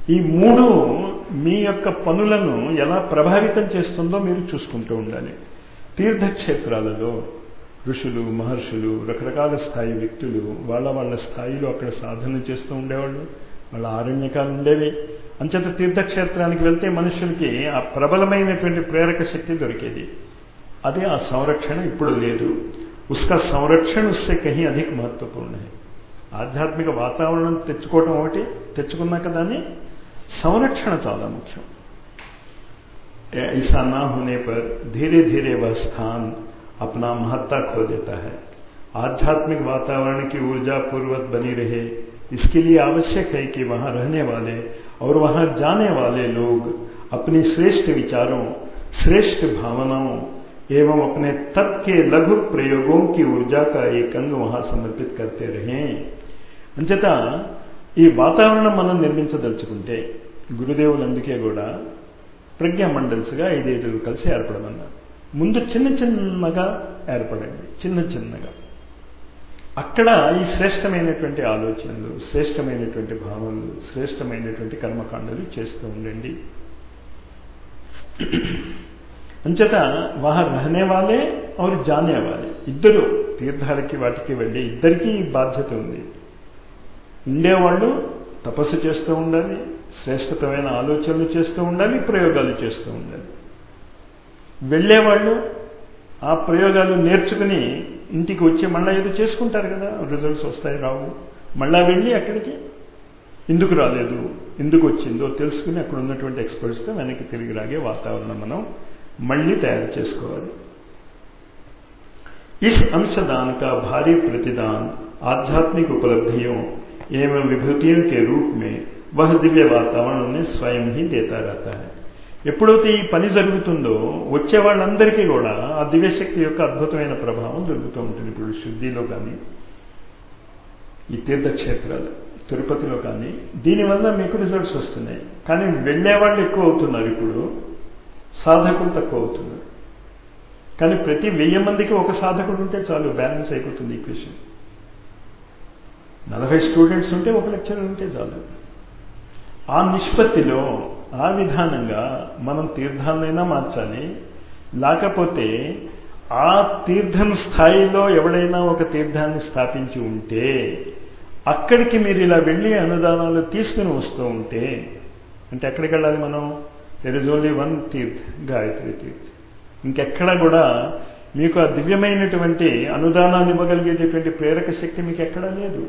ఈ మూడు మీ యొక్క పనులను ఎలా ప్రభావితం చేస్తుందో మీరు చూసుకుంటూ ఉండాలి తీర్థక్షేత్రాలలో ఋషులు మహర్షులు రకరకాల స్థాయి వ్యక్తులు వాళ్ళ వాళ్ళ స్థాయిలో అక్కడ సాధన చేస్తూ ఉండేవాళ్ళు వాళ్ళ ఆరణ్యకాలు ఉండేవి అంచేత తీర్థక్షేత్రానికి వెళ్తే మనుషులకి ఆ ప్రబలమైనటువంటి ప్రేరక శక్తి దొరికేది అదే ఆ సంరక్షణ ఇప్పుడు లేదు ఉస్కా సంరక్షణ ఉస్సే కహీ అధిక మహత్వపూర్ణ ఆధ్యాత్మిక వాతావరణం తెచ్చుకోవటం ఒకటి తెచ్చుకున్నాక దాన్ని సంరక్షణ చాలా ముఖ్యం ऐसा ना होने पर धीरे धीरे वह स्थान अपना महत्ता खो देता है आध्यात्मिक वातावरण की ऊर्जा पूर्वक बनी रहे इसके लिए आवश्यक है कि वहां रहने वाले और वहां जाने वाले लोग अपनी श्रेष्ठ विचारों श्रेष्ठ भावनाओं एवं अपने तप के लघु प्रयोगों की ऊर्जा का एक अंग वहां समर्पित करते रहें అంచేత ఈ వాతావరణం మనం నిర్మించదలుచుకుంటే గురుదేవులు అందుకే కూడా ప్రజ్ఞా మండల్స్గా ఐదైదుగురు కలిసి ఏర్పడమన్నారు ముందు చిన్న చిన్నగా ఏర్పడండి చిన్న చిన్నగా అక్కడ ఈ శ్రేష్టమైనటువంటి ఆలోచనలు శ్రేష్టమైనటువంటి భావనలు శ్రేష్టమైనటువంటి కర్మకాండలు చేస్తూ ఉండండి అంచేత వహా రహనే వాళ్ళే और జానే వాళ్ళే ఇద్దరు తీర్థాలకి వాటికి వెళ్ళి ఇద్దరికీ ఈ బాధ్యత ఉంది ఉండేవాళ్ళు తపస్సు చేస్తూ ఉండాలి శ్రేష్టతమైన ఆలోచనలు చేస్తూ ఉండాలి ప్రయోగాలు చేస్తూ ఉండాలి వెళ్ళేవాళ్ళు ఆ ప్రయోగాలు నేర్చుకుని ఇంటికి వచ్చి మళ్ళీ ఏదో చేసుకుంటారు కదా రిజల్ట్స్ వస్తాయి రావు మళ్ళా వెళ్ళి అక్కడికి ఎందుకు రాలేదు ఎందుకు వచ్చిందో తెలుసుకుని అక్కడ ఉన్నటువంటి ఎక్స్పర్ట్స్తో వెనక్కి తిరిగి రాగే వాతావరణం మనం మళ్ళీ తయారు చేసుకోవాలి इस अंशदान का भारी प्रतिदान आध्यात्मिक उपलब्धियों एवं विभूतियों के रूप में वह दिव्य वातावरण उन्हें स्वयं ही देता रहता है ఎప్పుడైతే ఈ పని జరుగుతుందో వచ్చే వాళ్ళందరికీ కూడా ఆ దివ్యశక్తి యొక్క అద్భుతమైన ప్రభావం జరుగుతూ ఉంటుంది ఇప్పుడు శుద్ధిలో కానీ ఈ తీర్థక్షేత్రాలు తిరుపతిలో కానీ దీనివల్ల మీకు రిజల్ట్స్ వస్తున్నాయి కానీ వెళ్ళేవాళ్ళు ఎక్కువ అవుతున్నారు ఇప్పుడు సాధకులు తక్కువ అవుతున్నారు కానీ ప్రతి వెయ్యి మందికి ఒక సాధకుడు ఉంటే చాలు బ్యాలెన్స్ అయిపోతుంది ఈక్వేషన్ నలభై స్టూడెంట్స్ ఉంటే ఒక లెక్చరర్ ఉంటే చాలు ఆ నిష్పత్తిలో ఆ విధానంగా మనం తీర్థాలనైనా మార్చాలి లేకపోతే ఆ తీర్థం స్థాయిలో ఎవడైనా ఒక తీర్థాన్ని స్థాపించి ఉంటే అక్కడికి మీరు ఇలా వెళ్ళి అనుదానాలు తీసుకుని వస్తూ ఉంటే అంటే ఎక్కడికి వెళ్ళాలి మనం there is only one tirth Gayatri tirth ఇంకెక్కడ కూడా మీకు ఆ దివ్యమైనటువంటి అనుదానాన్ని ఇవ్వగలిగేటటువంటి ప్రేరక శక్తి మీకు ఎక్కడా లేదు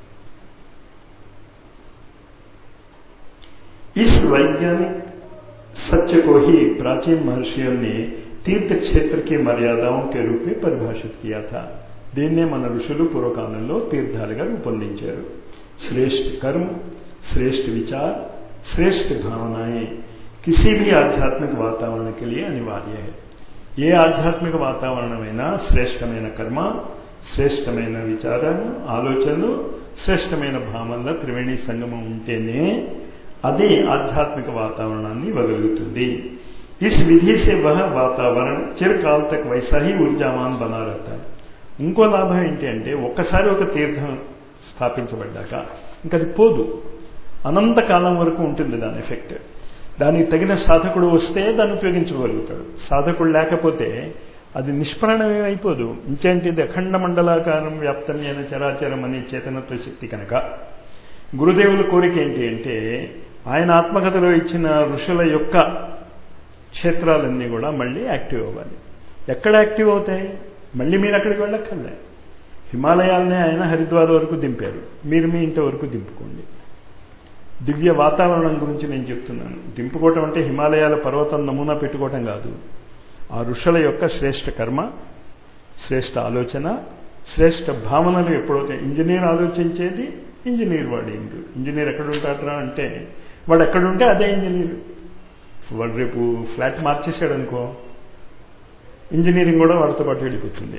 इस वैज्ञानिक सत्य को ही प्राचीन महर्षियों ने तीर्थ क्षेत्र की मर्यादाओं के रूप में परिभाषित किया था దీన్నే మన ఋషులు పూర్వకాలంలో తీర్థాలుగా రూపొందించారు శ్రేష్ఠ కర్మ శ్రేష్ఠ विचार श्रेष्ठ भावनाएं किसी भी आध्यात्मिक वातावरण के लिए अनिवार्य है ఏ ఆధ్యాత్మిక వాతావరణమైనా శ్రేష్టమైన కర్మ శ్రేష్టమైన విచారాలు ఆలోచనలు శ్రేష్టమైన భావనల త్రివేణి సంగమం ఉంటేనే అది ఆధ్యాత్మిక వాతావరణాన్ని ఇవ్వగలుగుతుంది इस विधि से वह वातावरण चिरकाल तक वैसा ही ऊर्जावान बना रहता है ఇంకో లాభం ఏంటి అంటే ఒక్కసారి ఒక తీర్థం స్థాపించబడ్డాక ఇంకా అది పోదు అనంతకాలం వరకు ఉంటుంది దాని ఎఫెక్ట్ దానికి తగిన సాధకుడు వస్తే దాన్ని ఉపయోగించుకోగలుగుతాడు సాధకుడు లేకపోతే అది నిష్ప్రాణమే అయిపోదు ఇంకేంటిది అఖండ మండలాకారం వ్యాప్తమైన చరాచరం అనే చేతనత్వ శక్తి కనుక గురుదేవుల కోరిక ఏంటి అంటే ఆయన ఆత్మకథలో ఇచ్చిన ఋషుల యొక్క క్షేత్రాలన్నీ కూడా మళ్ళీ యాక్టివ్ అవ్వాలి ఎక్కడ యాక్టివ్ అవుతాయి మళ్ళీ మీరు అక్కడికి వెళ్ళక్కర్లే హిమాలయాలనే ఆయన హరిద్వార్ వరకు దింపారు మీరు మీ ఇంటి వరకు దింపుకోండి దివ్య వాతావరణం గురించి నేను చెప్తున్నాను దింపుకోవటం అంటే హిమాలయాల పర్వతం నమూనా పెట్టుకోవటం కాదు ఆ ఋషుల యొక్క శ్రేష్ఠ కర్మ శ్రేష్ఠ ఆలోచన శ్రేష్ఠ భావనలు ఎప్పుడైతే ఇంజనీర్ ఆలోచించేది ఇంజనీర్ వాడు ఇంజనీర్ ఎక్కడ ఉంటాడరా అంటే వాడు ఎక్కడుంటే అదే ఇంజనీర్ వాడు రేపు ఫ్లాట్ మార్చేశాడు అనుకో ఇంజనీరింగ్ కూడా వాడితో పాటు వెళ్ళిపోతుంది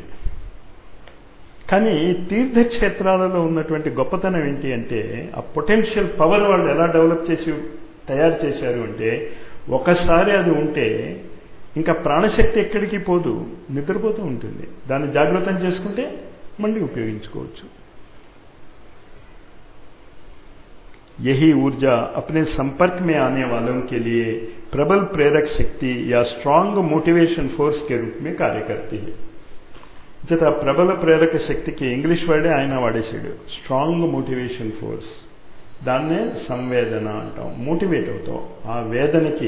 కానీ తీర్థక్షేత్రాలలో ఉన్నటువంటి గొప్పతనం ఏంటి అంటే ఆ పొటెన్షియల్ పవర్ వాళ్ళు ఎలా డెవలప్ చేసి తయారు చేశారు అంటే ఒకసారి అది ఉంటే ఇంకా ప్రాణశక్తి ఎక్కడికి పోదు నిద్రపోతూ ఉంటుంది దాన్ని జాగ్రత్తం చేసుకుంటే మళ్ళీ ఉపయోగించుకోవచ్చు यही ऊर्जा अपने संपर्क में आने वालों के लिए प्रबल प्रेरक शक्ति या स्ट्रांग मोटिवेशन फोर्स के रूप में कार्य करती है జత ప్రబల ప్రేరక శక్తికి ఇంగ్లీష్ వర్డే ఆయన వాడేసాడు స్ట్రాంగ్ మోటివేషన్ ఫోర్స్ దాన్నే సంవేదన అంటాం మోటివేట్ అవుతాం ఆ వేదనకి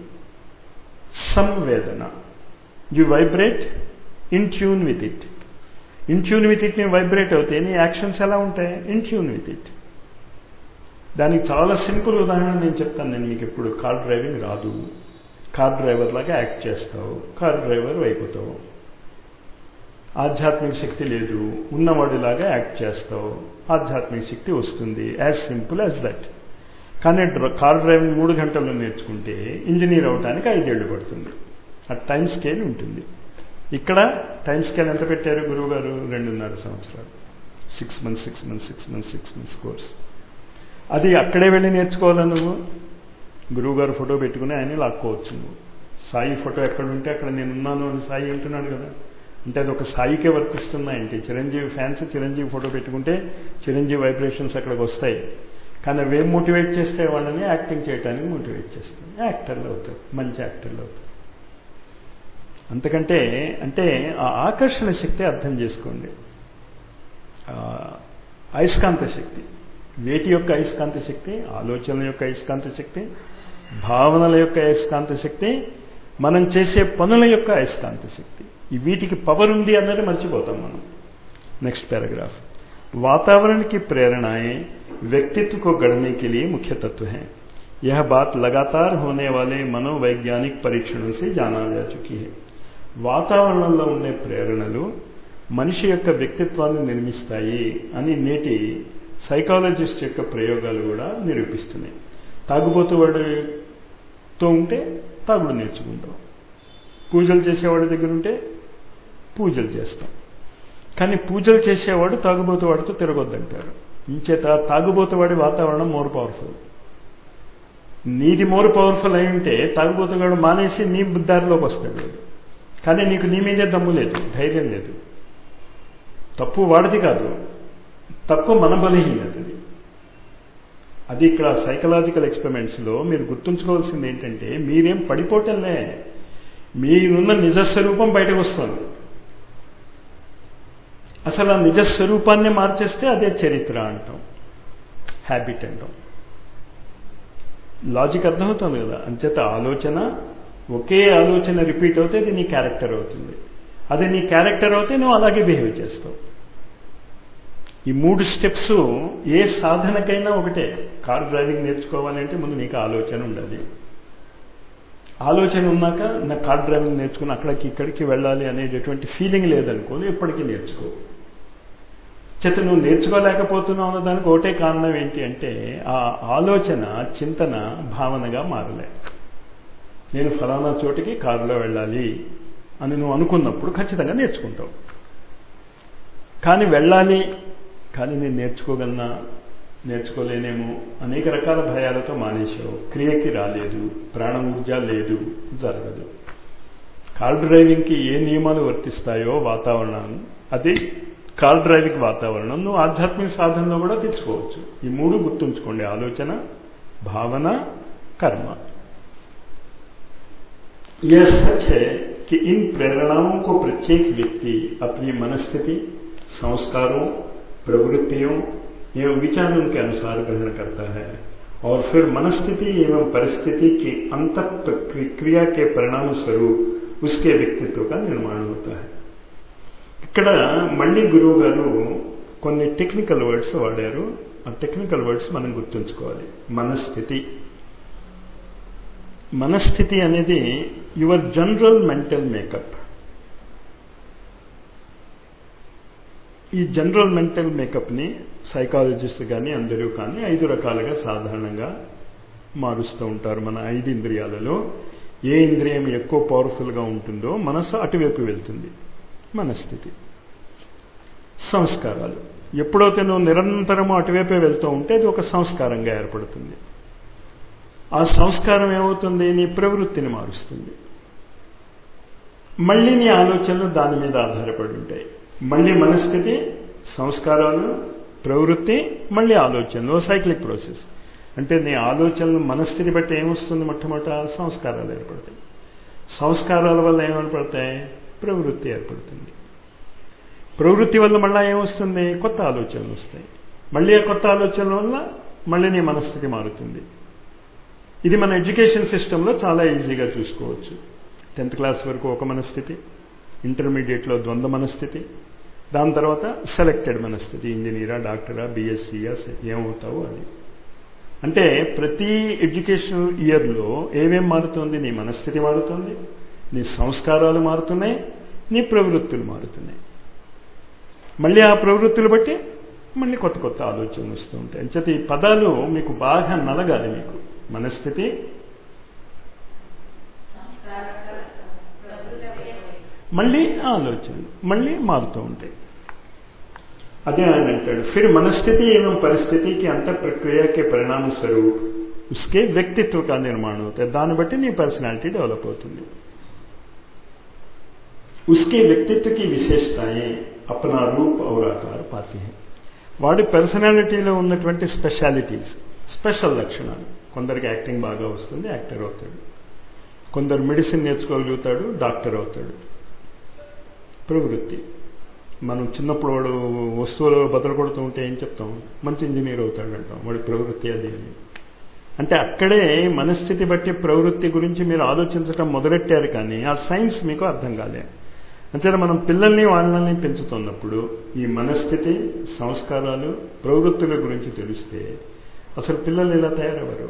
సంవేదన you vibrate in tune with it in tune with it ని వైబ్రేట్ అవుతాయి నీ యాక్షన్స్ ఎలా ఉంటాయి ఇన్ ట్యూన్ విత్ ఇట్ దానికి చాలా సింపుల్ ఉదాహరణ నేను చెప్తాను నేను మీకు ఎప్పుడు కార్ డ్రైవింగ్ రాదు కార్ డ్రైవర్ లాగా యాక్ట్ చేస్తావు కార్ డ్రైవర్ అయిపోతావు ఆధ్యాత్మిక శక్తి లేదు ఉన్నవాడిలాగా యాక్ట్ చేస్తావు ఆధ్యాత్మిక శక్తి వస్తుంది యాజ్ సింపుల్ యాజ్ దట్ కానీ కార్ డ్రైవింగ్ మూడు గంటల్లో నేర్చుకుంటే ఇంజనీర్ అవడానికి ఐదేళ్లు పడుతుంది ఆ టైం స్కేల్ ఉంటుంది ఇక్కడ టైం స్కేల్ ఎంత పెట్టారు గురువు గారు రెండున్నర సంవత్సరాలు six months six months six months six months course అది అక్కడే వెళ్ళి నేర్చుకోవాలా నువ్వు గురువుగారు ఫోటో పెట్టుకుని ఆయన లాక్కోవచ్చు నువ్వు సాయి ఫోటో ఎక్కడ ఉంటే అక్కడ నేను ఉన్నాను అని సాయి అంటున్నాడు కదా అంటే అది ఒక సాయికే వర్తిస్తున్నాయంటే చిరంజీవి ఫ్యాన్స్ చిరంజీవి ఫోటో పెట్టుకుంటే చిరంజీవి వైబ్రేషన్స్ అక్కడికి వస్తాయి కానీ అవేం మోటివేట్ చేస్తే వాళ్ళని యాక్టింగ్ చేయడానికి మోటివేట్ చేస్తాయి యాక్టర్లు అవుతారు మంచి యాక్టర్లు అవుతారు అంతకంటే అంటే ఆ ఆకర్షణ శక్తి అర్థం చేసుకోండి అయస్కాంత శక్తి వేటి యొక్క అయస్కాంత శక్తి ఆలోచనల యొక్క అయస్కాంత శక్తి భావనల యొక్క అయస్కాంత శక్తి మనం చేసే పనుల యొక్క అయస్కాంత శక్తి ఈ వీటికి పవర్ ఉంది అన్నది మర్చిపోతాం మనం నెక్స్ట్ पैराग्राफ वातावरण की प्रेरणाएं व्यक्तित्व को गढ़ने के लिए मुख्य तत्व हैं यह बात लगातार होने वाले मनोवैज्ञानिक परीक्षणों से जाना जा चुकी है వాతావరణంలో ఉండే ప్రేరణలు మనిషి యొక్క వ్యక్తిత్వాన్ని నిర్మిస్తాయి అని నేటి సైకాలజిస్ట్ యొక్క ప్రయోగాలు కూడా నిరూపిస్తున్నాయి తాగుబోతు వాడితో ఉంటే తాగుడు నేర్చుకుంటాం పూజలు చేసేవాడి దగ్గర ఉంటే పూజలు చేస్తాం కానీ పూజలు చేసేవాడు తాగుబోతు వాడితో తిరగొద్దంటారు ఇంచేత తాగుబోతువాడి వాతావరణం మోర్ పవర్ఫుల్ నీది మోర్ పవర్ఫుల్ అయి ఉంటే తాగుబోతుగాడు మానేసి నీ దారిలోకి వస్తాడు కానీ నీకు నీ మీదే దమ్ము లేదు ధైర్యం లేదు తప్పు వాడిది కాదు తప్పు మన బలహీనతది అది ఇక్కడ సైకలాజికల్ ఎక్స్పెరిమెంట్స్లో మీరు గుర్తుంచుకోవాల్సింది ఏంటంటే మీరేం పడిపోవటంలే మీరున్న నిజస్వరూపం బయటకు వస్తుంది అసలు ఆ నిజస్వరూపాన్ని మార్చేస్తే అదే చరిత్ర అంటాం హ్యాబిట్ అంటాం లాజిక్ అర్థమవుతుంది కదా అంచేత ఆలోచన ఒకే ఆలోచన రిపీట్ అవుతే అది నీ క్యారెక్టర్ అవుతుంది అది నీ క్యారెక్టర్ అవుతే నువ్వు అలాగే బిహేవ్ చేస్తావు ఈ మూడు స్టెప్స్ ఏ సాధనకైనా ఒకటే కార్ డ్రైవింగ్ నేర్చుకోవాలంటే ముందు నీకు ఆలోచన ఉండాలి ఆలోచన ఉన్నాక నా కార్ డ్రైవింగ్ నేర్చుకుని అక్కడికి ఇక్కడికి వెళ్ళాలి అనేటటువంటి ఫీలింగ్ లేదనుకో ఎప్పటికీ నేర్చుకో చేత నువ్వు నేర్చుకోలేకపోతున్నావు అన్న దానికి ఒకటే కారణం ఏంటి అంటే ఆ ఆలోచన చింతన భావనగా మారలే నేను ఫలానా చోటికి కారులో వెళ్ళాలి అని నువ్వు అనుకున్నప్పుడు ఖచ్చితంగా నేర్చుకుంటావు కానీ వెళ్ళాలి కానీ నేను నేర్చుకోగలనా నేర్చుకోలేనేమో అనేక రకాల భయాలతో మానేశావు క్రియకి రాలేదు ప్రాణ ఊర్జ లేదు జరగదు కార్ డ్రైవింగ్కి ఏ నియమాలు వర్తిస్తాయో వాతావరణాన్ని అది కార్ డ్రైవింగ్ వాతావరణం నువ్వు ఆధ్యాత్మిక సాధనలో కూడా తెచ్చుకోవచ్చు ఈ మూడు గుర్తుంచుకోండి ఆలోచన భావన కర్మ यह सच है कि इन प्रेरणाओं को प्रत्येक व्यक्ति अपनी मनस्थिति संस्कारों प्रवृत्तियों एवं विचारों के अनुसार ग्रहण करता है और फिर मनस्थिति एवं परिस्थिति की अंत क्रिया के परिणाम स्वरूप उसके व्यक्तित्व का निर्माण होता है ఇక్కడ మళ్ళీ గురువు గారు కొన్ని టెక్నికల్ వర్డ్స్ వాడారు ఆ టెక్నికల్ వర్డ్స్ మనం గుర్తుంచుకోవాలి మనస్థితి మనస్థితి అనేది యువర్ జనరల్ మెంటల్ మేకప్ ఈ జనరల్ మెంటల్ మేకప్ని సైకాలజిస్ట్ కానీ అందరూ కానీ ఐదు రకాలుగా సాధారణంగా మారుస్తూ ఉంటారు మన ఐదు ఇంద్రియాలలో ఏ ఇంద్రియం ఎక్కువ పవర్ఫుల్గా ఉంటుందో మనసు అటువైపు వెళ్తుంది మనస్థితి సంస్కారాలు ఎప్పుడైతే నువ్వు నిరంతరము అటువైపే వెళ్తూ ఉంటే అది ఒక సంస్కారంగా ఏర్పడుతుంది ఆ సంస్కారం ఏమవుతుంది నీ ప్రవృత్తిని మారుస్తుంది మళ్ళీ నీ ఆలోచనలు దాని మీద ఆధారపడి ఉంటాయి మళ్ళీ మనస్థితి సంస్కారాలు ప్రవృత్తి మళ్ళీ ఆలోచనలు సైక్లిక్ ప్రాసెస్ అంటే నీ ఆలోచనలు మనస్థితి బట్టి ఏమొస్తుంది మొట్టమొదట సంస్కారాలు ఏర్పడతాయి సంస్కారాల వల్ల ఏమేర్పడతాయి ప్రవృత్తి ఏర్పడుతుంది ప్రవృత్తి వల్ల మళ్ళీ ఏమొస్తుంది కొత్త ఆలోచనలు వస్తాయి మళ్ళీ ఆ కొత్త ఆలోచనల వల్ల మళ్ళీ నీ మనస్థితి మారుతుంది ఇది మన ఎడ్యుకేషన్ సిస్టంలో చాలా ఈజీగా చూసుకోవచ్చు టెన్త్ క్లాస్ వరకు ఒక మనస్థితి ఇంటర్మీడియట్లో ద్వంద్వ మనస్థితి దాని తర్వాత సెలెక్టెడ్ మనస్థితి ఇంజనీరా డాక్టరా బీఎస్సీయా ఏమవుతావో అది అంటే ప్రతి ఎడ్యుకేషన్ ఇయర్లో ఏమేం మారుతుంది నీ మనస్థితి మారుతుంది నీ సంస్కారాలు మారుతున్నాయి నీ ప్రవృత్తులు మారుతున్నాయి మళ్ళీ ఆ ప్రవృత్తులు బట్టి మళ్ళీ కొత్త కొత్త ఆలోచనలు వస్తూ ఉంటాయి అంచేత ఈ పదాలు మీకు బాగా నలగాలి మీకు మనస్థితి మళ్ళీ ఆలోచనలు మళ్ళీ మారుతూ ఉంటాయి అదే ఆయన అంటాడు ఫిర్ మనస్థితి ఏవం పరిస్థితి కి అంత ప్రక్రియ के परिणाम स्वरूप उसके व्यक्तित्व का निर्माण होता है దాన్ని బట్టి నీ పర్సనాలిటీ డెవలప్ అవుతుంది उसके व्यक्तित्व की विशेषताएं अपना रूप और आकार पाती हैं వాడి పర్సనాలిటీలో ఉన్నటువంటి స్పెషాలిటీస్ స్పెషల్ లక్షణాలు కొందరికి యాక్టింగ్ బాగా వస్తుంది యాక్టర్ అవుతాడు కొందరు మెడిసిన్ నేర్చుకోగలుగుతాడు డాక్టర్ అవుతాడు ప్రవృత్తి మనం చిన్నప్పుడు వాడు వస్తువులు బదులు కొడుతూ ఉంటే ఏం చెప్తాం మంచి ఇంజనీర్ అవుతాడు అంటాం వాడి ప్రవృత్తి అది అని అంటే అక్కడే మనస్థితి బట్టి ప్రవృత్తి గురించి మీరు ఆలోచించడం మొదలెట్టారు కానీ ఆ సైన్స్ మీకు అర్థం కాలే అంతే మనం పిల్లల్ని వాళ్ళని పెంచుతున్నప్పుడు ఈ మనస్థితి సంస్కారాలు ప్రవృత్తుల గురించి తెలిస్తే అసలు పిల్లలు ఇలా తయారవ్వరు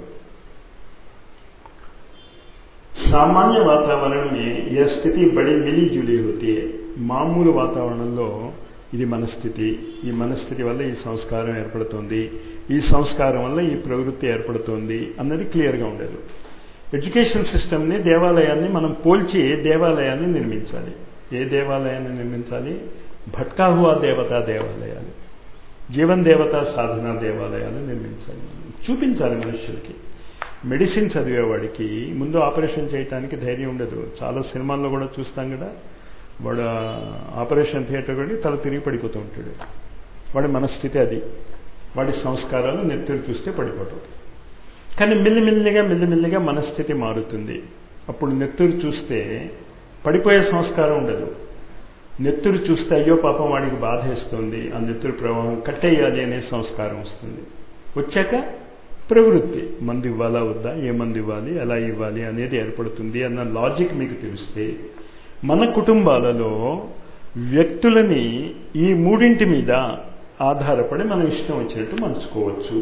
సామాన్య వాతావరణం ఏ స్థితి బడి మిలి జులి హోती है మామూలు వాతావరణంలో ఇది మనస్థితి ఈ మనస్థితి వల్ల ఈ సంస్కారం ఏర్పడుతుంది ఈ సంస్కారం వల్ల ఈ ప్రవృత్తి ఏర్పడుతుంది అన్నది క్లియర్గా ఉండదు ఎడ్యుకేషన్ సిస్టమ్ని దేవాలయాన్ని మనం పోల్చి దేవాలయాన్ని నిర్మించాలి ఏ దేవాలయాన్ని నిర్మించాలి భట్కా హువా దేవతా దేవాలయాలు జీవన్ దేవతా సాధన దేవాలయాలు నిర్మించాలి చూపించాలి మనుషులకి మెడిసిన్ చదివేవాడికి ముందు ఆపరేషన్ చేయడానికి ధైర్యం ఉండదు చాలా సినిమాల్లో కూడా చూస్తాం కదా వాడు ఆపరేషన్ థియేటర్ కూడా తల తిరిగి పడిపోతూ ఉంటాడు వాడి మనస్థితి అది వాడి సంస్కారాలు నెత్తురు చూస్తే పడిపోవటం కానీ మెల్లిమెల్లిగా మెల్లిమెల్లిగా మనస్థితి మారుతుంది అప్పుడు నెత్తురు చూస్తే పడిపోయే సంస్కారం ఉండదు నెత్తురు చూస్తే అయ్యో పాపం వాడికి బాధ వేస్తుంది ఆ నెత్తురు ప్రవాహం కట్టేయాలి అనే సంస్కారం వస్తుంది వచ్చాక ప్రవృత్తి మందు ఇవ్వాలా వద్దా ఏ మందు ఇవ్వాలి ఎలా ఇవ్వాలి అనేది ఏర్పడుతుంది అన్న లాజిక్ మీకు తెలిస్తే మన కుటుంబాలలో వ్యక్తులని ఈ మూడింటి మీద ఆధారపడి మనం ఇష్టం వచ్చినట్టు మలుచుకోవచ్చు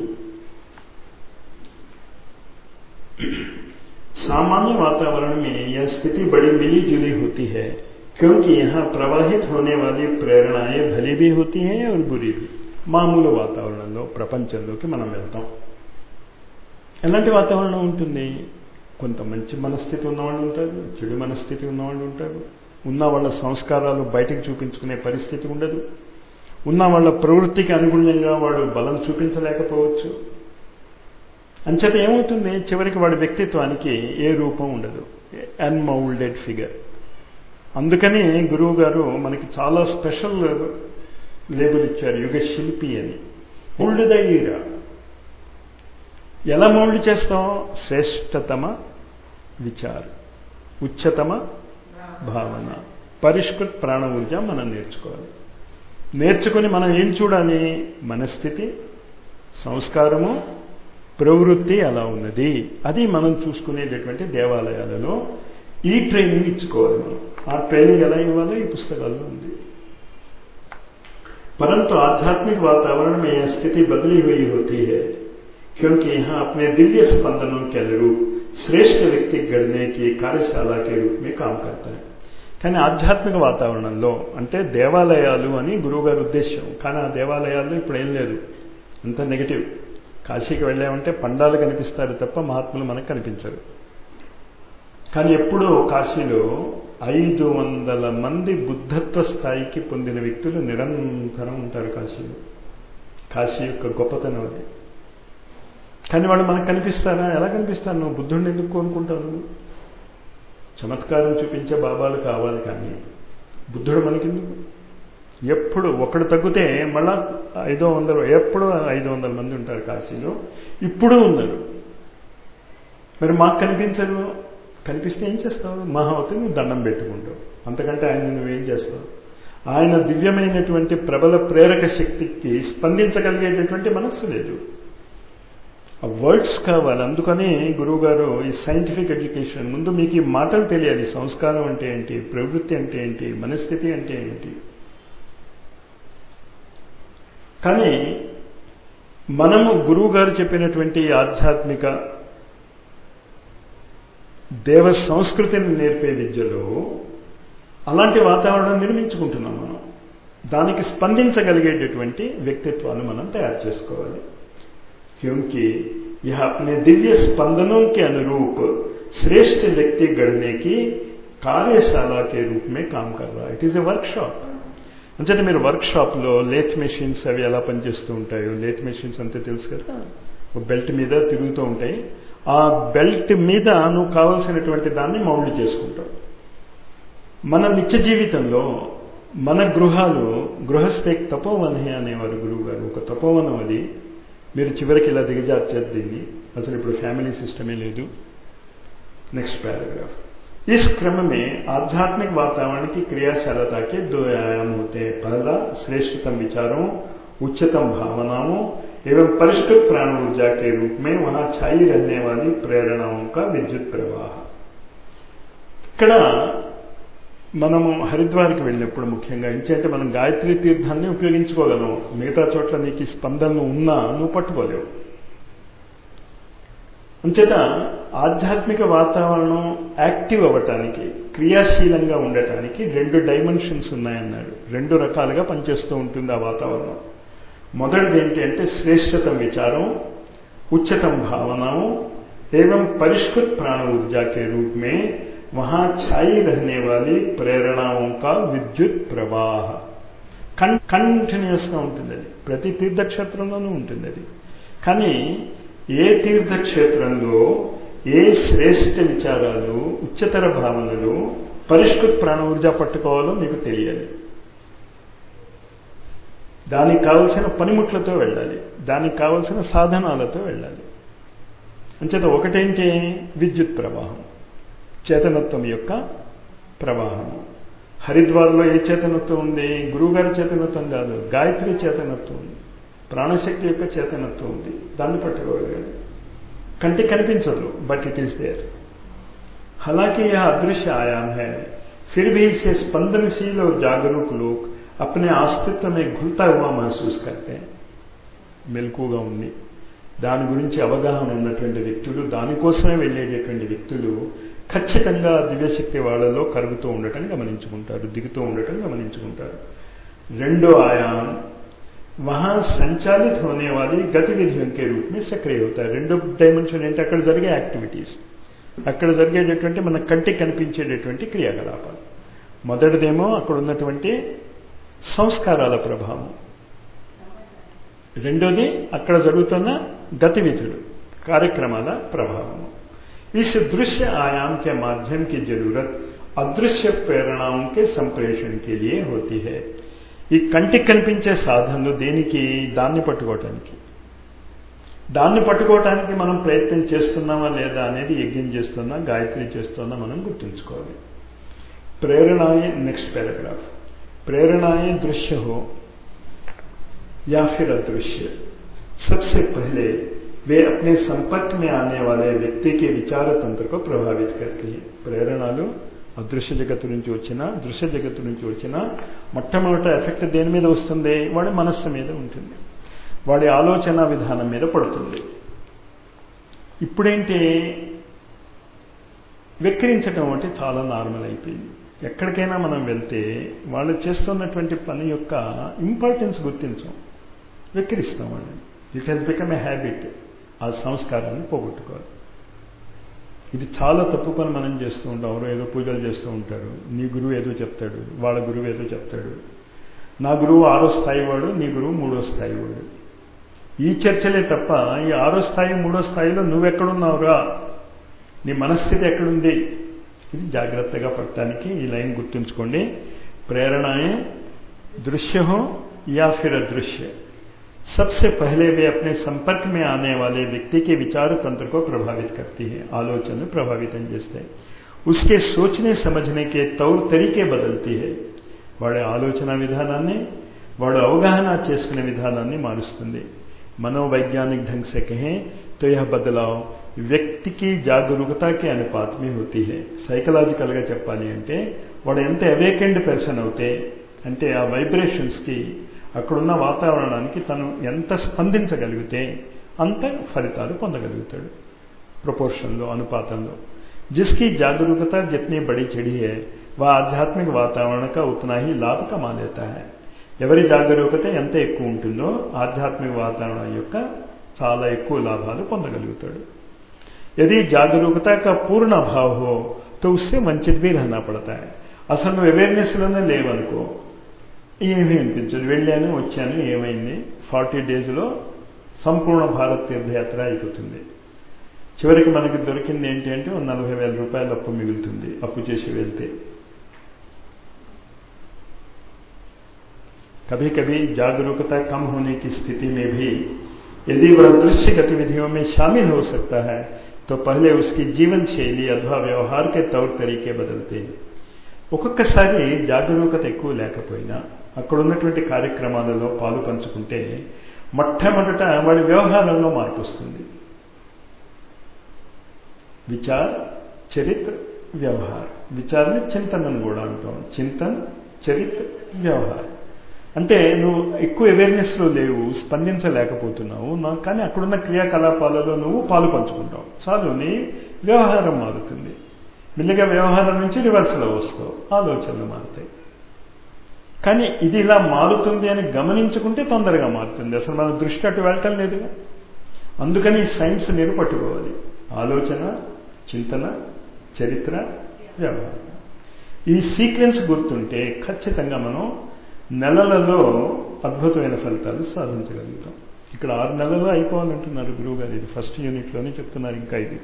सामान्य वातावरण में यह स्थिति बड़ी मिली जुली होती है क्योंकि यहाँ प्रवाहित होने वाली प्रेरणाएं भली भी होती हैं और बुरी भी మామూలు వాతావరణంలో ప్రపంచంలోకి మనం వెళ్తాం ఎలాంటి వాతావరణం ఉంటుంది కొంత మంచి మనస్థితి ఉన్నవాళ్ళు ఉంటారు చెడు మనస్థితి ఉన్నవాళ్ళు ఉంటారు ఉన్న వాళ్ళ సంస్కారాలు బయటకు చూపించుకునే పరిస్థితి ఉండదు ఉన్న వాళ్ళ ప్రవృత్తికి అనుగుణంగా వాడు బలం చూపించలేకపోవచ్చు అంచేత ఏమవుతుంది చివరికి వాడి వ్యక్తిత్వానికి ఏ రూపం ఉండదు అన్మౌల్డెడ్ ఫిగర్ అందుకని గురువు గారు మనకి చాలా స్పెషల్ లేబుల్ ఇచ్చారు యుగ శిల్పి అని మౌల్డ్ ద ఈరా ఎలా మౌల్డ్ చేస్తాం శ్రేష్టతమ విచార్ ఉచ్చతమ భావన పరిష్కృత్ ప్రాణ ఊర్జ మనం నేర్చుకోవాలి నేర్చుకుని మనం ఏం చూడాలి మనస్థితి సంస్కారము ప్రవృత్తి అలా ఉన్నది అది మనం చూసుకునేటటువంటి దేవాలయాలలో ఈ ట్రైనింగ్ ఇచ్చుకోవాలి మనం ఆ ట్రైనింగ్ ఎలా ఇవ్వాలో ఈ పుస్తకాల్లో ఉంది परंतु आध्यात्मिक वातावरण में यह स्थिति बदली हुई होती है क्योंकि यहाँ अपने दिव्य स्पंदनों के अनुरूप श्रेष्ठ व्यक्ति गढ़ने की कार्यशाला के रूप में काम करता है కానీ ఆధ్యాత్మిక వాతావరణంలో అంటే దేవాలయాలు అని గురువుగారి ఉద్దేశం కానీ ఆ దేవాలయాల్లో ఇప్పుడు ఏం లేదు అంత నెగిటివ్ కాశీకి వెళ్ళామంటే పండాలు కనిపిస్తారు తప్ప మహాత్ములు మనకు కనిపించరు కానీ ఎప్పుడూ కాశీలో ఐదు వందల మంది బుద్ధత్వ స్థాయికి పొందిన వ్యక్తులు నిరంతరం ఉంటారు కాశీలో కాశీ యొక్క గొప్పతనం అది కానీ వాళ్ళు మనకు కనిపిస్తారా ఎలా కనిపిస్తారు నువ్వు బుద్ధుడిని ఎందుకు కోరుకుంటావు చమత్కారం చూపించే బాబాలు కావాలి కానీ బుద్ధుడు మనకెందుకు ఎప్పుడు ఒకడు తగ్గితే మళ్ళా ఐదో వందలు ఎప్పుడు ఐదు వందల మంది ఉంటారు కాశీలో ఇప్పుడు ఉన్నారు మరి మాకు కనిపించరు కనిపిస్తే ఏం చేస్తావు మహావతి నువ్వు దండం పెట్టుకుంటావు అంతకంటే ఆయన నువ్వేం చేస్తావు ఆయన దివ్యమైనటువంటి ప్రబల ప్రేరక శక్తికి స్పందించగలిగేటటువంటి మనస్సు లేదు ఆ వర్డ్స్ కావాలి అందుకని గురువుగారు ఈ సైంటిఫిక్ ఎడ్యుకేషన్ ముందు మీకు ఈ మాటలు తెలియాలి సంస్కారం అంటే ఏంటి ప్రవృత్తి అంటే ఏంటి మనస్థితి అంటే ఏంటి కానీ మనము గురువు గారు చెప్పినటువంటి ఆధ్యాత్మిక దేవ సంస్కృతిని నేర్పే విద్యలో అలాంటి వాతావరణం నిర్మించుకుంటున్నాం మనం దానికి స్పందించగలిగేటటువంటి వ్యక్తిత్వాన్ని మనం తయారు చేసుకోవాలి क्योंकि यह अपने दिव्य स्पंदनों के अनुरूप श्रेष्ठ व्यक्ति गढ़ने की कार्यशाला के रूप में काम कर रहा है it is a workshop అంచేత మీరు వర్క్ షాప్లో లేత్ మెషిన్స్ అవి ఎలా పనిచేస్తూ ఉంటాయో లేత్ మెషిన్స్ అంతే తెలుసు కదా ఒక బెల్ట్ మీద తిరుగుతూ ఉంటాయి ఆ బెల్ట్ మీద నువ్వు కావలసినటువంటి దాన్ని మౌల్డ్ చేసుకుంటావు మన నిత్య జీవితంలో మన గృహాలు గృహస్థే తపోవనహి అనేవారు గురువు గారు ఒక తపోవనం అది మీరు చివరికి ఇలా దిగజార్చారు దీన్ని అసలు ఇప్పుడు ఫ్యామిలీ సిస్టమే లేదు నెక్స్ట్ पैराग्राफ इस क्रम में आध्यात्मिक वातावरण की क्रियाशीलता के दो आयाम होते हैं पहला श्रेष्ठतम विचारों उच्चतम भावनाओं एवं परिष्कृत प्राण ऊर्जा के रूप में वहां छाई रहने वाली प्रेरणाओं का विद्युत प्रवाह ఇక్కడ మనము హరిద్వార్కి వెళ్ళినప్పుడు ముఖ్యంగా ఏంటంటే మనం గాయత్రి తీర్థాన్ని ఉపయోగించుకోగలం మిగతా చోట్ల నీకు స్పందనలు ఉన్నా నువ్వు పట్టుకోలేవు అంచేత ఆధ్యాత్మిక వాతావరణం యాక్టివ్ అవ్వటానికి క్రియాశీలంగా ఉండటానికి రెండు డైమెన్షన్స్ ఉన్నాయన్నాడు రెండు రకాలుగా పనిచేస్తూ ఉంటుంది ఆ వాతావరణం మొదటిది ఏంటి అంటే శ్రేష్టతం విచారం ఉच्चतम भावनाओं एवं परिष्कृत प्राण ऊर्जा के रूप में वहां छाई रहने वाली ప్రేరణాओं का విద్యుత్ ప్రవాహ కన్ కంటిన్యూస్గా ఉంటుంది అది ప్రతి తీర్థక్షేత్రంలోనూ ఉంటుంది అది కానీ ఏ తీర్థక్షేత్రంలో ఏ శ్రేష్ఠ విచారాలు ఉच्चతర భావనలు పరిష్కృత్ ప్రాణ ఊర్జా పట్టుకోవాలో మీకు తెలియాలి దానికి కావలసిన పనిముట్లతో వెళ్ళాలి దానికి కావలసిన సాధనాలతో వెళ్ళాలి అంచేత ఒకటేంటి విద్యుత్ ప్రవాహం చేతనత్వం యొక్క ప్రవాహము హరిద్వార్లో ఏ చేతనత్వం ఉంది గురువుగారి చేతనత్వం కాదు గాయత్రి చేతనత్వం ఉంది ప్రాణశక్తి యొక్క చేతనత్వం ఉంది దాన్ని పట్టుకోగలగాలి కంటికి కనిపించదు బట్ ఇట్ ఈస్ దేర్ हालांकि यह अदृश्य आयाम है फिर भी इसे स्पंदनशील और जागरूक लोग अपने अस्तित्व में घुलता हुआ महसूस करते हैं మెలకుగా ఉంది దాని గురించి అవగాహన ఉన్నటువంటి వ్యక్తులు దానికోసమే వెళ్ళేటటువంటి వ్యక్తులు ఖచ్చితంగా దివ్యశక్తి వాళ్ళలో కరుగుతూ ఉండటం గమనించుకుంటారు దిగుతూ ఉండటం గమనించుకుంటారు రెండో ఆయాम वहां संचालित होने वाली गतिविधियों के रूप में सक्रिय होता है రెండో డైమెన్షన్ ఏంటి అక్కడ జరిగే యాక్టివిటీస్ అక్కడ జరిగేటటువంటి మన కంటికి కనిపించేటటువంటి క్రియాకలాపాలు మొదటిదేమో అక్కడ ఉన్నటువంటి సంస్కారాల ప్రభావం రెండోది అక్కడ జరుగుతున్న గతివిధులు కార్యక్రమాల ప్రభావం इस दृश्य आयाम के माध्यम की जरूरत अदृश्य प्रेरणाओं के संप्रेषण के लिए होती है ఈ కంటికి కనిపించే సాధనలు దేనికి దాన్ని పట్టుకోవటానికి దాన్ని పట్టుకోవటానికి మనం ప్రయత్నం చేస్తున్నామా లేదా అనేది యజ్ఞం చేస్తున్నా గాయత్రి చేస్తున్నా మనం గుర్తుంచుకోవాలి ప్రేరణాయే నెక్స్ట్ पैराग्राफ प्रेरणाएं दृश्य हो या फिर अदृश्य सबसे पहले वे अपने संपर्क में आने वाले व्यक्ति के विचार तंत्र को प्रभावित करती है ప్రేరణలు అదృశ్య జగత్తు నుంచి వచ్చినా దృశ్య జగత్తు నుంచి వచ్చినా మొట్టమొదట ఎఫెక్ట్ దేని మీద వస్తుంది వాడి మనస్సు మీద ఉంటుంది వాడి ఆలోచన విధానం మీద పడుతుంది ఇప్పుడేంటి వెక్కిరించడం అంటే చాలా నార్మల్ అయిపోయింది ఎక్కడికైనా మనం వెళ్తే వాళ్ళు చేస్తున్నటువంటి పని యొక్క ఇంపార్టెన్స్ గుర్తించాం వెక్కిరిస్తాం వాళ్ళని it has become a habit ఆ సంస్కారాన్ని పోగొట్టుకోవాలి ఇది చాలా తప్పు పని మనం చేస్తూ ఉంటాం ఎవరో ఏదో పూజలు చేస్తూ ఉంటారు నీ గురువు ఏదో చెప్తాడు వాళ్ళ గురువు ఏదో చెప్తాడు నా గురువు ఆరో స్థాయి వాడు నీ గురువు మూడో స్థాయి వాడు ఈ చర్చలే తప్ప ఈ ఆరో స్థాయి మూడో స్థాయిలో నువ్వెక్కడున్నావురా నీ మనస్థితి ఎక్కడుంది ఇది జాగ్రత్తగా పడటానికి ఈ లైన్ గుర్తుంచుకోండి ప్రేరణయే दृश्य हो या फिर अदृश्य सबसे पहले वे अपने संपर्क में आने वाले व्यक्ति के विचार तंत्र को प्रभावित करती है आलोचन प्रभावित చేస్తాయి उसके सोचने समझने के तौर तरीके बदलती है వాడి ఆలోచన విధానాన్ని వాడు అవగాహన చేసుకునే విధానాన్ని మారుస్తుంది मनोवैज्ञानिक ढंग से कहें तो यह बदलाव వ్యక్తి की జాగరూకత के अनुपात में होती है సైకలాజికల్గా చెప్పాలి అంటే వాడు ఎంత అవేకెండ్ పర్సన్ అవుతే అంటే ఆ వైబ్రేషన్స్కి అక్కడున్న వాతావరణానికి తను ఎంత స్పందించగలిగితే అంత ఫలితాలు పొందగలుగుతాడు ప్రపోర్షన్లో అనుపాతంలో जिसकी जागरूकता जितनी बड़ी चढ़ी है वह आध्यात्मिक वातावरण का उतना ही लाभ कमा लेता है ఎవరి జాగరూకత ఎంత ఎక్కువ ఉంటుందో ఆధ్యాత్మిక వాతావరణం యొక్క చాలా ఎక్కువ లాభాలు పొందగలుగుతాడు यदि जागरूकता का पूर्ण अभाव हो तो उससे वंचित भी रहना पड़ता है అసలు నువ్వు అవేర్నెస్లోనే లేవనుకో ఏమీ అనిపించదు వెళ్ళాను వచ్చాను ఏమైంది ఫార్టీ డేస్లో సంపూర్ణ భారత్ తీర్థయాత్ర అయిపోతుంది చివరికి మనకి దొరికింది ఏంటి అంటే నలభై వేల రూపాయలు అప్పు మిగులుతుంది అప్పు చేసి వెళ్తే कभी कभी जागरूकता कम होने की स्थिति में भी यदि वह दृश्य गतिविधियों में शामिल हो सकता है तो पहले उसकी जीवन शैली अथवा व्यवहार के तौर तरीके बदलते हैं ఒక్కొక్కసారి జాగరూకత ఎక్కువ లేకపోయినా అక్కడ ఉన్నటువంటి కార్యక్రమాలలో పాలు పంచుకుంటే మొట్టమొదట వాడి వ్యవహారంలో మార్పు వస్తుంది విచార్ చరిత్ర వ్యవహార్ విచారని చింతనని కూడా అంటాం చింతన్ చరిత్ర వ్యవహార్ అంటే నువ్వు ఎక్కువ అవేర్నెస్లో లేవు స్పందించలేకపోతున్నావు కానీ అక్కడున్న క్రియాకలాపాలలో నువ్వు పాలు పంచుకుంటావు చాలు నీ వ్యవహారం మారుతుంది మెల్లిగా వ్యవహారం నుంచి రివర్స్లో వస్తావు ఆలోచనలు మారుతాయి కానీ ఇది ఇలా మారుతుంది అని గమనించుకుంటే తొందరగా మారుతుంది అసలు మన దృష్టి అటు వెళ్ళటం లేదుగా అందుకని సైన్స్ మీరు పట్టుకోవాలి ఆలోచన చింతన చరిత్ర వ్యవహారం ఈ సీక్వెన్స్ గుర్తుంటే ఖచ్చితంగా మనం నెలలలో అద్భుతమైన ఫలితాలు సాధించగలుగుతాం ఇక్కడ ఆరు నెలల్లో అయిపోవాలంటున్నారు గురువు గారు ఇది ఫస్ట్ యూనిట్లోనే చెప్తున్నారు ఇంకా ఇది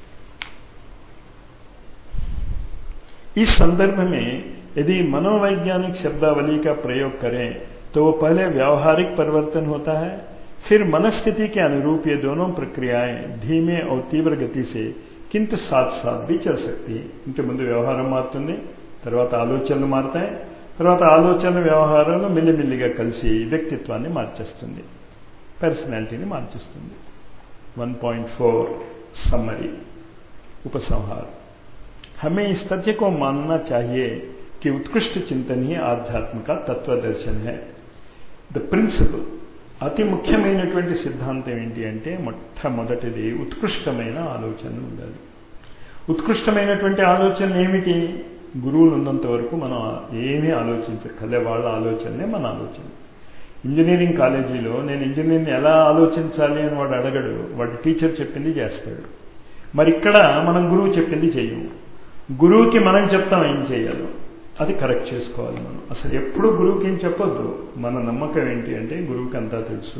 इस संदर्भ में यदि मनोवैज्ञानिक शब्दावली का प्रयोग करें तो वो पहले व्यावहारिक परिवर्तन होता है फिर मनस्थिति के अनुरूप ये दोनों प्रक्रियाएं धीमे और तीव्र गति से किंतु साथ साथ भी चल सकती है ఇంటి ముందు వ్యవహారం మారుతుంది తర్వాత ఆలోచనలు మారుతాయి తర్వాత ఆలోచన వ్యవహారాలు మెల్లిమెల్లిగా కలిసి వ్యక్తిత్వాన్ని మార్చేస్తుంది పర్సనాలిటీని మార్చేస్తుంది వన్ పాయింట్ ఫోర్ సమ్మరీ ఉపసంహారం हमें इस तथ्य को मानना चाहिए कि उत्कृष्ट चिंतन ही आध्यात्म का तत्व दर्शन है ద ప్రిన్సిపల్ అతి ముఖ్యమైనటువంటి సిద్ధాంతం ఏంటి అంటే మొట్టమొదటిది ఉత్కృష్టమైన ఆలోచన ఉండాలి ఉత్కృష్టమైనటువంటి ఆలోచన ఏమిటి గురువులు ఉన్నంత వరకు మనం ఏమీ ఆలోచించక్కర్లే వాళ్ళ ఆలోచనలే మన ఆలోచన ఇంజనీరింగ్ కాలేజీలో నేను ఇంజనీరింగ్ ఎలా ఆలోచించాలి అని వాడు అడగడు వాడు టీచర్ చెప్పింది చేస్తాడు మరి ఇక్కడ మనం గురువు చెప్పింది చేయము గురువుకి మనం చెప్తాం ఏం చేయాలో అది కరెక్ట్ చేసుకోవాలి మనం అసలు ఎప్పుడు గురువుకి ఏం చెప్పొద్దు మన నమ్మకం ఏంటి అంటే గురువుకి అంతా తెలుసు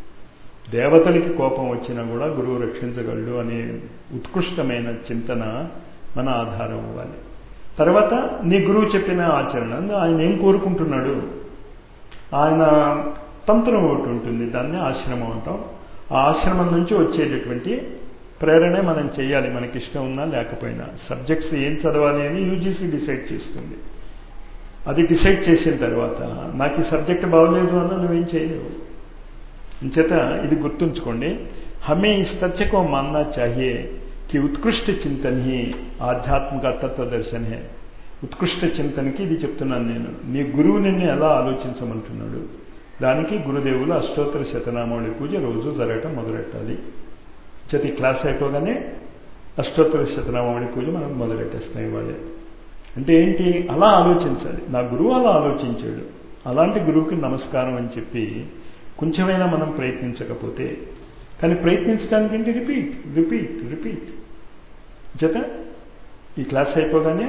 దేవతలకి కోపం వచ్చినా కూడా గురువు రక్షించగలడు అనే ఉత్కృష్టమైన చింతన మన ఆధారం అవ్వాలి తర్వాత నీ గురువు చెప్పిన ఆచరణ ఆయన ఏం కోరుకుంటున్నాడు ఆయన తంత్రం ఒకటి ఉంటుంది దాన్ని ఆశ్రమం అంటాం ఆ ఆశ్రమం నుంచి వచ్చేటటువంటి ప్రేరణే మనం చేయాలి మనకి ఇష్టం ఉన్నా లేకపోయినా సబ్జెక్ట్స్ ఏం చదవాలి అని యూజీసీ డిసైడ్ చేస్తుంది అది డిసైడ్ చేసిన తర్వాత నాకు ఈ సబ్జెక్ట్ బాగోలేదు అన్న నువ్వేం చేయలేవు ఇంచేత ఇది గుర్తుంచుకోండి హమే ఇస్ తథ్య को मानना चाहिए कि उत्कृष्ट चिंतन ही ఆధ్యాత్మ का తత్వ దర్శన్ హే ఉత్కృష్ట చింతనకి ఇది చెప్తున్నాను నేను నీ గురువు నిన్ను ఎలా ఆలోచించమంటున్నాడు దానికి గురుదేవులు అష్టోత్తర శతనామావళి పూజ రోజు జరగటం మొదలెట్టాలి ప్రతి క్లాస్ అయిపోగానే అష్టోత్తర శతనామావళి పూజ మనం మొదలెట్టేస్తాం ఇవాళ అంటే ఏంటి అలా ఆలోచించాలి నా గురువు అలా ఆలోచించాడు అలాంటి గురువుకి నమస్కారం అని చెప్పి కొంచెమైనా మనం ప్రయత్నించకపోతే కానీ ప్రయత్నించడానికి ఏంటి రిపీట్ రిపీట్ రిపీట్ జత ఈ క్లాస్ అయిపోగానే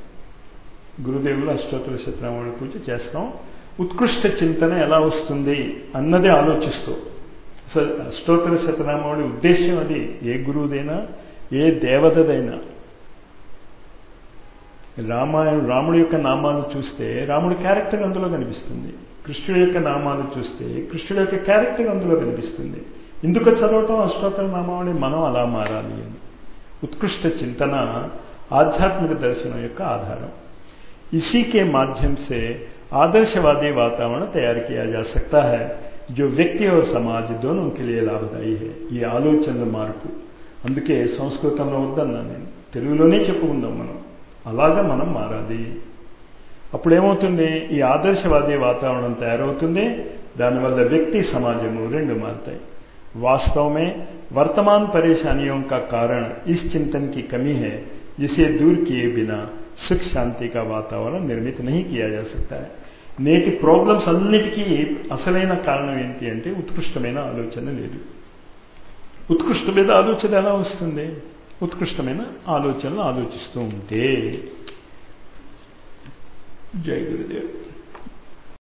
గురుదేవులు అష్టోత్తర శతనామావళి పూజ చేస్తాం ఉత్కృష్ట చింతన ఎలా వస్తుంది అన్నదే ఆలోచిస్తూ అసలు అష్టోత్తర శతనామావళి ఉద్దేశ్యం అది ఏ గురువుదైనా ఏ దేవతదైనా రామాయణ రాముడి యొక్క నామాలు చూస్తే రాముడి క్యారెక్టర్ అందులో కనిపిస్తుంది కృష్ణుడి యొక్క నామాలు చూస్తే కృష్ణుడి యొక్క క్యారెక్టర్ అందులో కనిపిస్తుంది ఎందుకు చదవటం అష్టోత్తర నామావళి మనం అలా మారాలి అని ఉత్కృష్ట చింతన ఆధ్యాత్మిక దర్శనం యొక్క ఆధారం इसी के माध्यम से आदर्शवादी वातावरण तैयार किया जा सकता है जो వ్యక్తి और సమాజ్ दोनों के लिए लाभदायी है ఈ ఆలోచనల మార్పు అందుకే సంస్కృతంలో వద్దన్నా నేను తెలుగులోనే చెప్పుకుందాం మనం అలాగా మనం మారాలి అప్పుడు ఏమవుతుంది ఈ ఆదర్శవాदी వాతావరణం తయారవుతుంది దానివల్ల వ్యక్తి సమాజము రెండు మారుతాయి वास्तव में वर्तमान परेशानियों का कारण इस चिंतन की कमी है जिसे दूर किए बिना సుఖ శాంతి కా వాతావరణం నిర్మిత नहीं किया जा सकता है నేటి ప్రాబ్లమ్స్ అన్నిటికీ అసలైన కారణం ఏంటి అంటే ఉత్కృష్టమైన ఆలోచన లేదు ఉత్కృష్టమైన ఆలోచన ఎలా వస్తుంది ఉత్కృష్టమైన ఆలోచనలు ఆలోచిస్తూ ఉంటే జై గురుదేవ్